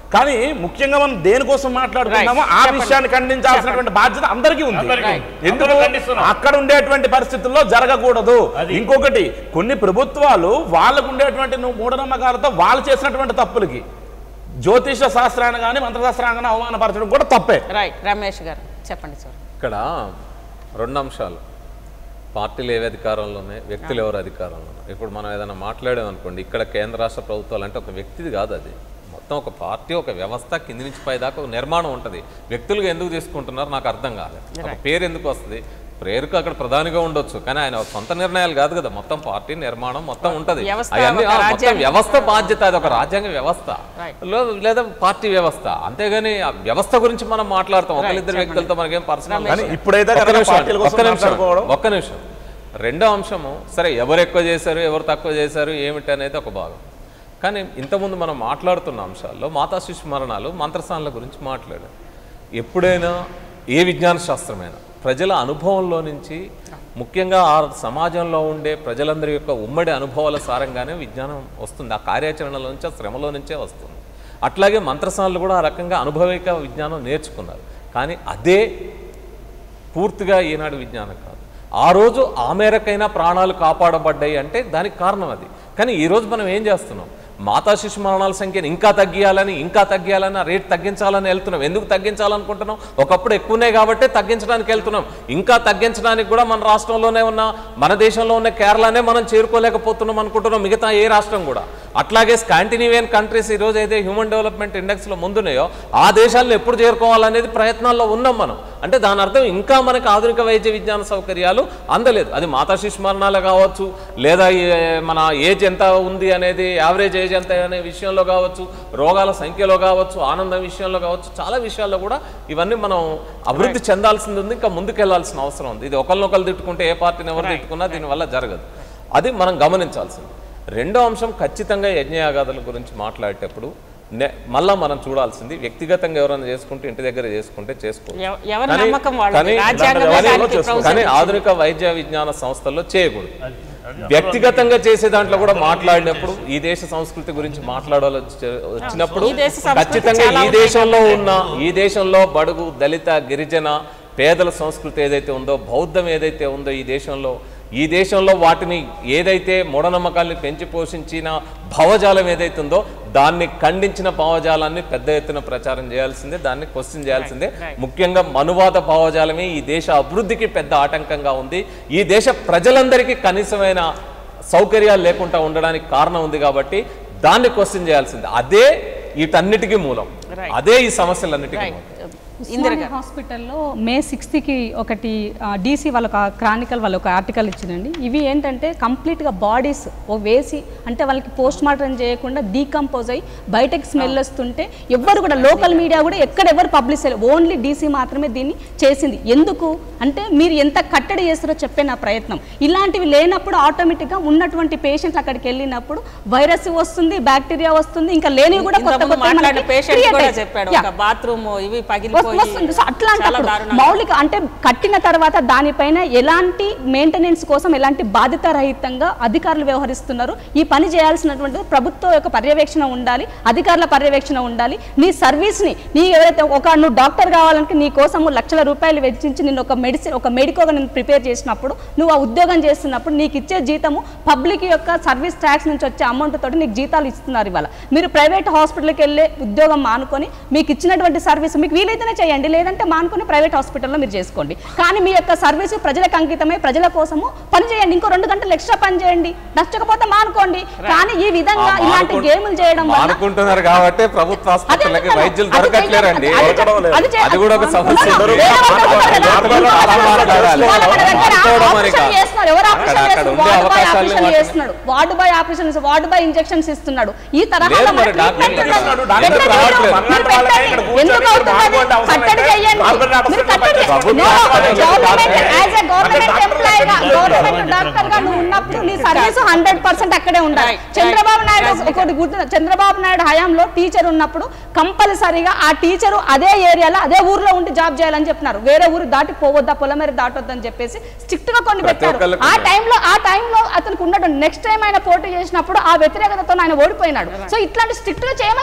కానీ ముఖ్యంగా మనం దేనికోసం మాట్లాడుతున్నామో Right. ఆ చెప్పండి. విషయాన్ని ఖండించాల్సినటువంటి బాధ్యత అందరికీ ఉంది అందరికీ ఉంది. ఎందుకు అందరూ ఖండిస్తున్నాం. అక్కడ ఉండేటువంటి పరిస్థితుల్లో జరగకూడదు అది. ఇంకొకటి కొన్ని ప్రభుత్వాలు వాళ్ళకు ఉండేటువంటి నువ్వు మూఢనమ్మకాలతో వాళ్ళు చేసినటువంటి తప్పులకి జ్యోతిష శాస్త్రాన్ని కానీ మంత్రశాస్త్రాన్ని కానీ అవమానపరచడం కూడా తప్పే రైట్ రమేష్ గారు చెప్పండి సార్ ఇక్కడ రెండు అంశాలు పార్టీలు ఏవి అధికారంలో ఉన్నాయి వ్యక్తులు ఎవరు అధికారంలో ఉన్నారు ఇప్పుడు మనం ఏదైనా మాట్లాడాం అనుకోండి ఇక్కడ కేంద్ర రాష్ట్ర ప్రభుత్వాలు అంటే ఒక వ్యక్తిది కాదు అది మొత్తం ఒక పార్టీ ఒక వ్యవస్థ కింది నుంచి పై దాకా ఒక నిర్మాణం ఉంటుంది వ్యక్తులుగా ఎందుకు తీసుకుంటున్నారు నాకు అర్థం కాలేదు ఒక పేరు ఎందుకు వస్తుంది పేరుకు అక్కడ ప్రధానిగా ఉండొచ్చు కానీ ఆయన సొంత నిర్ణయాలు కాదు కదా మొత్తం పార్టీ నిర్మాణం మొత్తం ఉంటది వ్యవస్థ, అవన్నీ ఒక ఆ, మొత్తం రాజ్యాంగం. వ్యవస్థ బాధ్యత అది ఒక రాజ్యాంగ వ్యవస్థ Right. లో- లేదా పార్టీ వ్యవస్థ అంతేగాని ఆ వ్యవస్థ గురించి మనం మాట్లాడతాం ఒకరిద్దరు వ్యక్తులతో మనకేం పర్సనల్ కానీ ఇప్పుడైతే ఒక్క కనుక నిమిషం, పార్టీల కోసం ఒక్క నిమిషం, మాట్లాడుకోవడం- ఒక్క నిమిషం రెండో అంశము సరే ఎవరు ఎక్కువ చేశారు ఎవరు తక్కువ చేశారు ఏమిటి అనేది ఒక భాగం కానీ ఇంతకుముందు మనం మాట్లాడుతున్న అంశాల్లో మాతా శిశు మరణాలు మంత్రస్థానాల గురించి మాట్లాడారు ఎప్పుడైనా ఏ విజ్ఞాన శాస్త్రమైనా ప్రజల అనుభవంలో నుంచి ముఖ్యంగా ఆ సమాజంలో ఉండే ప్రజలందరి యొక్క ఉమ్మడి అనుభవాల సారంగానే విజ్ఞానం వస్తుంది ఆ కార్యాచరణలో నుంచి ఆ శ్రమలో నుంచే వస్తుంది అట్లాగే మంత్రసానులు కూడా ఆ రకంగా అనుభవిక విజ్ఞానం నేర్చుకున్నారు కానీ అదే పూర్తిగా ఈనాడు విజ్ఞానం కాదు ఆ రోజు ఆ మేరకైనా ప్రాణాలు కాపాడబడ్డాయి అంటే దానికి కారణం అది కానీ ఈ రోజు మనం ఏం చేస్తున్నాం మాతా శిశు మరణాల సంఖ్యను ఇంకా తగ్గియాలని ఇంకా తగ్గియాలని ఆ రేట్ తగ్గించాలని వెళ్తున్నాం ఎందుకు తగ్గించాలనుకుంటున్నాం ఒకప్పుడు ఎక్కువనే కాబట్టి తగ్గించడానికి వెళ్తున్నాం ఇంకా తగ్గించడానికి కూడా మన రాష్ట్రంలోనే ఉన్న మన దేశంలో ఉన్న కేరళనే మనం చేరుకోలేకపోతున్నాం అనుకుంటున్నాం మిగతా ఏ రాష్ట్రం కూడా అట్లాగే స్కాంటినేవియన్ కంట్రీస్ ఈ రోజు అయితే హ్యూమన్ డెవలప్మెంట్ ఇండెక్స్లో ముందున్నాయో ఆ దేశాలను ఎప్పుడు చేరుకోవాలనేది ప్రయత్నాల్లో ఉన్నాం మనం అంటే దాని అర్థం ఇంకా మనకి ఆధునిక వైద్య విజ్ఞాన సౌకర్యాలు అందలేదు అది మాతా శిశు మరణాలు కావచ్చు లేదా ఈ మన ఏజ్ ఎంత ఉంది అనేది యావరేజ్ ఏజ్ ఎంత అనే విషయంలో కావచ్చు రోగాల సంఖ్యలో కావచ్చు ఆనందం విషయంలో కావచ్చు చాలా విషయాల్లో కూడా ఇవన్నీ మనం అభివృద్ధి చెందాల్సింది ఉంది ఇంకా ముందుకెళ్లాల్సిన అవసరం ఉంది ఇది ఒకరినొకరు తిట్టుకుంటే ఏ పార్టీని ఎవరు తిట్టుకున్నా దీనివల్ల జరగదు అది మనం గమనించాల్సింది రెండో అంశం ఖచ్చితంగా యజ్ఞయాగాదుల గురించి మాట్లాడేటప్పుడు నె- మళ్ళా మనం చూడాల్సింది వ్యక్తిగతంగా ఎవరైనా చేసుకుంటే ఇంటి దగ్గర చేసుకుంటే చేసుకోవచ్చు ఎవ- ఎవరి కానీ- నమ్మకం వాళ్ళది. కానీ- రాజ్యాంగమే కానీ- దానికి ప్రభుత్వం కానీ ఆధునిక వైద్య విజ్ఞాన సంస్థల్లో చేయకూడదు వ్యక్తిగతంగా చేసే దాంట్లో కూడా మాట్లాడినప్పుడు ఈ దేశ సంస్కృతి గురించి మాట్లాడాలి వచ్చినప్పుడు ఈ దేశ సంస్కృతి ఖచ్చితంగా చాలా ఈ ఉన్నాయి దేశంలో ఉన్న ఈ దేశంలో బడుగు దళిత గిరిజన పేదల సంస్కృతి ఏదైతే ఉందో బౌద్ధం ఏదైతే ఉందో ఈ దేశంలో ఈ దేశంలో వాటిని ఏదైతే మూఢనమ్మకాల్ని పెంచి పోషించిన భావజాలం ఏదైతే ఉందో దాన్ని ఖండించిన భావజాలాన్ని పెద్ద ఎత్తున ప్రచారం చేయాల్సిందే దాన్ని క్వశ్చన్ చేయాల్సిందే ముఖ్యంగా మనువాద భావజాలమే ఈ దేశ అభివృద్ధికి పెద్ద ఆటంకంగా ఉంది ఈ దేశ ప్రజలందరికీ కనీసమైన సౌకర్యాలు లేకుండా ఉండడానికి కారణం ఉంది కాబట్టి దాన్ని క్వశ్చన్ చేయాల్సిందే అదే వీటన్నిటికీ మూలం అదే ఈ సమస్యలన్నిటికీ మూలం ఉస్మానియా హాస్పిటల్లో మే సిక్స్త్కి ఒకటి డీసీ వాళ్ళ ఒక క్రానికల్ వాళ్ళు ఒక ఆర్టికల్ ఇచ్చిందండి ఇవి ఏంటంటే కంప్లీట్గా బాడీస్ ఓ వేసి అంటే వాళ్ళకి పోస్ట్ మార్టం చేయకుండా డీకంపోజ్ అయ్యి బయటకి స్మెల్ వస్తుంటే ఎవ్వరు కూడా లోకల్ మీడియా కూడా ఎక్కడ ఎవరు పబ్లిష్ చేయలేదు ఓన్లీ డీసీ మాత్రమే దీన్ని చేసింది ఎందుకు అంటే మీరు ఎంత కట్టడి చేస్తారో చెప్పే నా ప్రయత్నం ఇలాంటివి లేనప్పుడు ఆటోమేటిక్గా ఉన్నటువంటి పేషెంట్లు అక్కడికి వెళ్ళినప్పుడు వైరస్ వస్తుంది బ్యాక్టీరియా వస్తుంది ఇంకా లేనివి కూడా కొత్త ఇంతకుముందు కొత్త మాట్లాడిన పేషెంట్ కూడా చెప్పాడు Yeah. ఒక బాత్రూమ్ ఇవి వస్తు- పగిలిపోయి వస్తుంది సో చాలా అట్లాంటప్పుడు దారుణంగా మౌలిక అంటే కట్టిన తర్వాత దానిపైన ఎలాంటి మెయింటెనెన్స్ కోసం ఎలాంటి బాధ్యత రహితంగా అధికారులు వ్యవహరిస్తున్నారు ఈ పని చేయాల్సినటువంటి ప్రభుత్వం యొక్క పర్యవేక్షణ ఉండాలి అధికారుల పర్యవేక్షణ ఉండాలి నీ సర్వీస్ని నీ ఎవరైతే ఒక నువ్వు డాక్టర్ కావాలంటే నీ కోసము లక్షల రూపాయలు వెచ్చించి నేను ఒక మెడిసిన్ ఒక మెడికోగా నేను ప్రిపేర్ చేసినప్పుడు నువ్వు ఆ ఉద్యోగం చేస్తున్నప్పుడు నీకు ఇచ్చే జీతము పబ్లిక్ యొక్క సర్వీస్ ట్యాక్స్ నుంచి వచ్చే అమౌంట్ తోటి నీకు జీతాలు ఇస్తున్నారు ఇవాళ మీరు ప్రైవేట్ హాస్పిటల్కి వెళ్ళే ఉద్యోగం మానుకొని మీకు ఇచ్చినటువంటి సర్వీస్ మీకు వీలైతేనే చేయండి లేదంటే మానుకొని ప్రైవేట్ హాస్పిటల్లో మీరు చేసుకోండి కానీ మీ యొక్క సర్వీస్ ప్రజలకు అంకితమై ప్రజల కోసము పని చేయండి ఇంకో రెండు గంటలు ఎక్స్ట్రా పని చేయండి నచ్చకపోతే మానుకోండి కానీ ఈ విధంగా ఆ ఇలాంటి మానుకు- గేములు చేయడం వల్ల మానుకుంటున్నారు కాబట్టి ప్రభుత్వ ఆసుపత్రులకి ఎందుకని? వైద్యులు అది దొరకట్లేరండి చెయ్యాలి. అది చెయ్యాలి. అది చెయ్యాలి. అది కూడా ఒక సమస్య వేరే ఉంది. వాళ్ళు దొరకరు కదా. మార్పులు వాళ్ళ మాట్లాడాలి. మన దగ్గర మార్చుకోవడం అని ఆపరేషన్ కాదు. చేస్తున్నారు. ఎవరు అక్కడ- ఆపరేషన్ అక్కడ చేస్తున్నారు? ఉండే వార్డు బాయ్ అవకాశాలను ఆపరేషన్ వాటిని- చేస్తున్నాడు ward boy operation ward boy injections ఇస్తున్నాడు ఈ తరహాలో లేదు మన మరి డాక్టర్ ట్రీట్మెంట్ ఇక్కడ ఉండదు. ఉన్నాడు. డాక్టర్ ఎట్లా రావట్లేదు. చేయరు? మీరు పెట్టండి. ఎందుకు అవుతున్నది? కట్టడి చేయండి. మీరు కట్టడి ప్రభుత్వ No, hospital government doctor as a government employee గా గవర్నమెంట్ డాక్టర్ గా నువ్వు ఉన్నప్పుడు నీ సర్వీస్ హండ్రెడ్ పర్సెంట్ అక్కడే ఉండాలి Right, right. Chandrababu Naidu Rajni ఒకటి గుర్తు చంద్రబాబు నాయుడు హయాంలో టీచర్ ఉన్నప్పుడు కంపల్సరీగా ఆ టీచరు అదే ఏరియాలో అదే ఊర్లో ఉండి జాబ్ చేయాలని చెప్పినారు వేరే ఊరు దాటి పోవద్దా పొలమేర దాటొద్దని చెప్పేసి స్ట్రిక్ట్ గా కొన్ని ప్రతి పెట్టారు ఒక్కళ్ళకు ఆ ఉన్నాయి. టైంలో ఆ టైంలో అతనికి ఉన్నట్టు నెక్స్ట్ టైం ఆయన పోటీ చేసినప్పుడు ఆ వ్యతిరేకతతో ఆయన ఓడిపోయినాడు సో ఇట్లాంటి స్ట్రిక్ట్ గా చేయమని చెప్తున్నాం మేము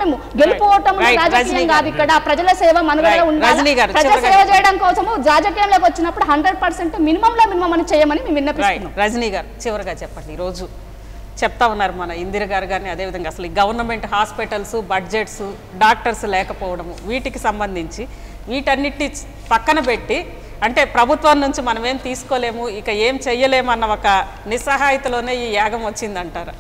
మేము గెలుపోవటం Right, రాజకీయం రజనీ కాదు ఇక్కడ ప్రజల సేవ మనుగడ Right, ఉండాలి రజనీ గారు, ప్రజల చివరగా సేవ చేయడం కోసము రాజకీయంలోకి వచ్చినప్పుడు హండ్రెడ్ పర్సెంట్ మినిమం లో మినిమం అని చేయమని మేము రైట్ విన్నపిస్తున్నాం రజనీ గారు చివరిగా చెప్పండి ఈరోజు చెప్తా ఉన్నారు మన ఇందిర గారు కానీ అదేవిధంగా అసలు ఈ గవర్నమెంట్ హాస్పిటల్స్ బడ్జెట్స్ డాక్టర్స్ లేకపోవడము వీటికి సంబంధించి వీటన్నిటి పక్కన పెట్టి అంటే ప్రభుత్వం నుంచి మనం ఏం తీసుకోలేము ఇక ఏం చెయ్యలేము అన్న ఒక నిస్సహాయతలోనే ఈ యాగం వచ్చిందంటారా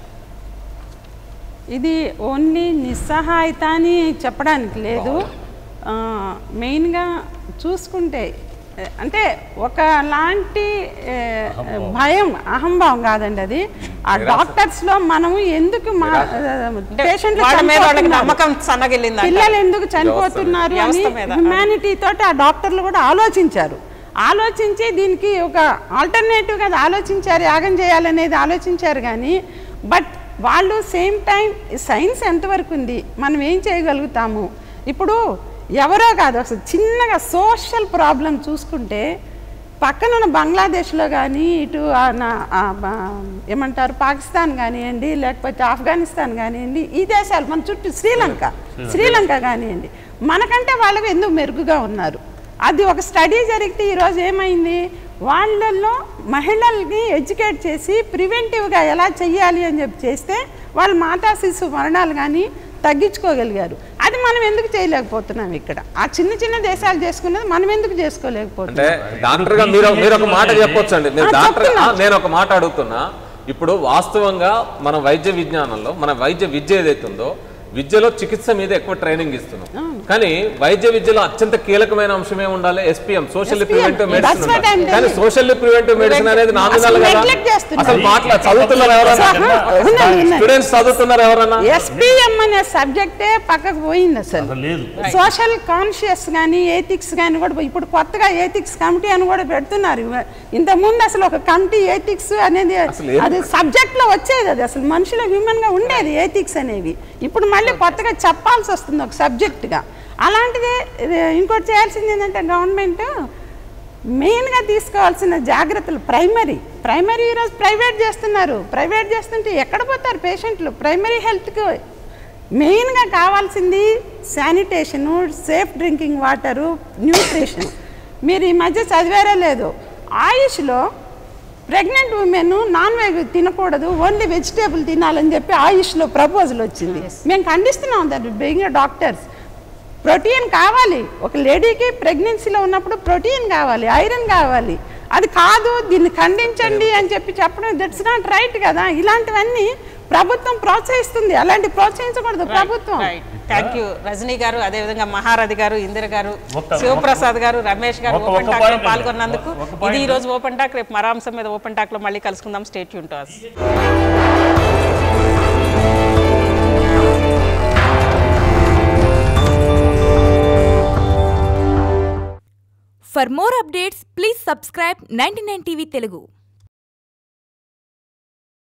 ఇది ఓన్లీ నిస్సహాయత అని చెప్పడానికి లేదు ఆ, మెయిన్గా చూసుకుంటే ఏ, అంటే ఒకలాంటి ఏ, భయం అహంభావం కాదండి అది ఆ డాక్టర్స్లో మనము ఎందుకు మా అంటే పేషెంట్లు వాళ్ళ మీద వాళ్ళకి చనిపోతున్నారు? నమ్మకం సన్నగిల్లింది పిల్లలు ఎందుకు చనిపోతున్నారు అని వ్యవస్థ మీద. హ్యుమానిటీ తోటి ఆ డాక్టర్లు కూడా ఆలోచించారు ఆలోచించి దీనికి ఒక ఆల్టర్నేటివ్గా అది ఆలోచించారు యాగం చేయాలనేది ఆలోచించారు కానీ బట్ వాళ్ళు సేమ్ టైం సైన్స్ ఎంతవరకు ఉంది మనం ఏం చేయగలుగుతాము ఇప్పుడు ఎవరో కాదు అసలు చిన్నగా సోషల్ ప్రాబ్లం చూసుకుంటే పక్కన ఉన్న బంగ్లాదేశ్లో కానీ ఇటు ఆ నా- ఆ బ- ఏమంటారు పాకిస్తాన్ కానివ్వండి లేకపోతే ఆఫ్ఘనిస్తాన్ కానివ్వండి ఈ దేశాలు మన చుట్టూ శ్రీలంక శ్రీలంక కానివ్వండి మనకంటే వాళ్ళకి ఎందుకు మెరుగుగా ఉన్నారు అది ఒక స్టడీ జరిగితే ఈరోజు ఏమైంది వాళ్ళల్లో మహిళల్ని ఎడ్యుకేట్ చేసి ప్రివెంటివ్గా ఎలా చెయ్యాలి అని చెప్పి చేస్తే వాళ్ళు మాతా శిశు మరణాలు కానీ తగ్గించుకోగలిగారు అది మనం ఎందుకు చేయలేకపోతున్నాం ఇక్కడ ఆ చిన్న చిన్న దేశాలు చేసుకున్నది మనం ఎందుకు అంటే చేసుకోలేకపోతున్నాం డాక్టర్ గా మీరు మీరు ఒక మాట చెప్పొచ్చు అండి మీరు ఆ, డాక్టర్ చెప్తున్నా. ఆ, నేను ఒక మాట అడుగుతున్నా ఇప్పుడు వాస్తవంగా మన వైద్య విజ్ఞానంలో మన వైద్య విద్య ఏదైతే ఉందో విద్యలో చికిత్స మీద ఎక్కువ ట్రైనింగ్ ఇస్తున్నాం కానీ వైద్య విద్యలో అత్యంత కీలకమైన అంశమే ఉండాలి SPM socially SPM, preventive that's medicine what I'm కానీ telling. సోషల్లీ ప్రివెంటివ్ మెడిసిన్ అనేది నామినల్ అసలు కదా neglect చేస్తున్నారు. అసలు మాట్లా చదువుతున్నారు ఎవరన్నా ఉన్నది, ఉన్నది. స్టూడెంట్స్ చదువుతున్నారు ఎవరన్నా ఎస్పీఎం అనే సబ్జెక్టే పక్కకు పోయింది అసలు అసలు లేదు సోషల్ కాన్షియస్ కానీ ఏథిక్స్ కానీ కూడా ఇప్పుడు కొత్తగా ఏథిక్స్ కమిటీ అని కూడా పెడుతున్నారు ఇంతకుముందు అసలు ఒక కమిటీ ఏథిక్స్ అనేది అసలు ఏం- అది సబ్జెక్ట్ లో వచ్చేది అది అసలు మనుషుల హ్యూమన్ గా ఉండేది ఏథిక్స్ అనేవి ఇప్పుడు మళ్ళీ కొత్తగా చెప్పాల్సి వస్తుంది ఒక సబ్జెక్ట్ గా అలాంటిదే ఇది ఇంకోటి చేయాల్సింది ఏంటంటే గవర్నమెంట్ మెయిన్గా తీసుకోవాల్సిన జాగ్రత్తలు ప్రైమరీ ప్రైమరీ ఈరోజు ప్రైవేట్ చేస్తున్నారు ప్రైవేట్ చేస్తుంటే ఎక్కడ పోతారు పేషెంట్లు ప్రైమరీ హెల్త్కి మెయిన్గా కావాల్సింది sanitation safe drinking water nutrition మీరు ఈ మధ్య చదివారో లేదు ఆయుష్లో ప్రెగ్నెంట్ ఉమెన్ నాన్ వెజ్ తినకూడదు ఓన్లీ వెజిటేబుల్ తినాలని చెప్పి ఆయుష్లో ప్రపోజల్ వచ్చింది మేము ఖండిస్తున్నాం దాన్ని బీయింగ్ డాక్టర్స్ ప్రోటీన్ కావాలి ఒక లేడీకి ప్రెగ్నెన్సీలో ఉన్నప్పుడు ప్రోటీన్ కావాలి ఐరన్ కావాలి అది కాదు దీన్ని ఖండించండి అని చెప్పి చెప్పడం దట్స్ నాట్ రైట్ కదా ఇలాంటివన్నీ ప్రభుత్వం ప్రోత్సహిస్తుంది అలాంటి ప్రోత్సహించకూడదు ప్రభుత్వం థ్యాంక్ యూ రజనీ గారు అదేవిధంగా మహారథి గారు ఇందిర గారు ఒక్క- శివప్రసాద్ గారు రమేష్ గారు ఒక్క- ఓపెన్ ఒక్క టాక్ లో point అండి. పాల్గొన్నందుకు ఒక్క ఇది point. ఈ రోజు ఓపెన్ టాక్ రేపు మరాంశం మీద ఓపెన్ టాక్ లో మళ్ళీ కలుసుకుందాం స్టేట్ యూన్ to us. For more updates, please subscribe 99 TV Telugu.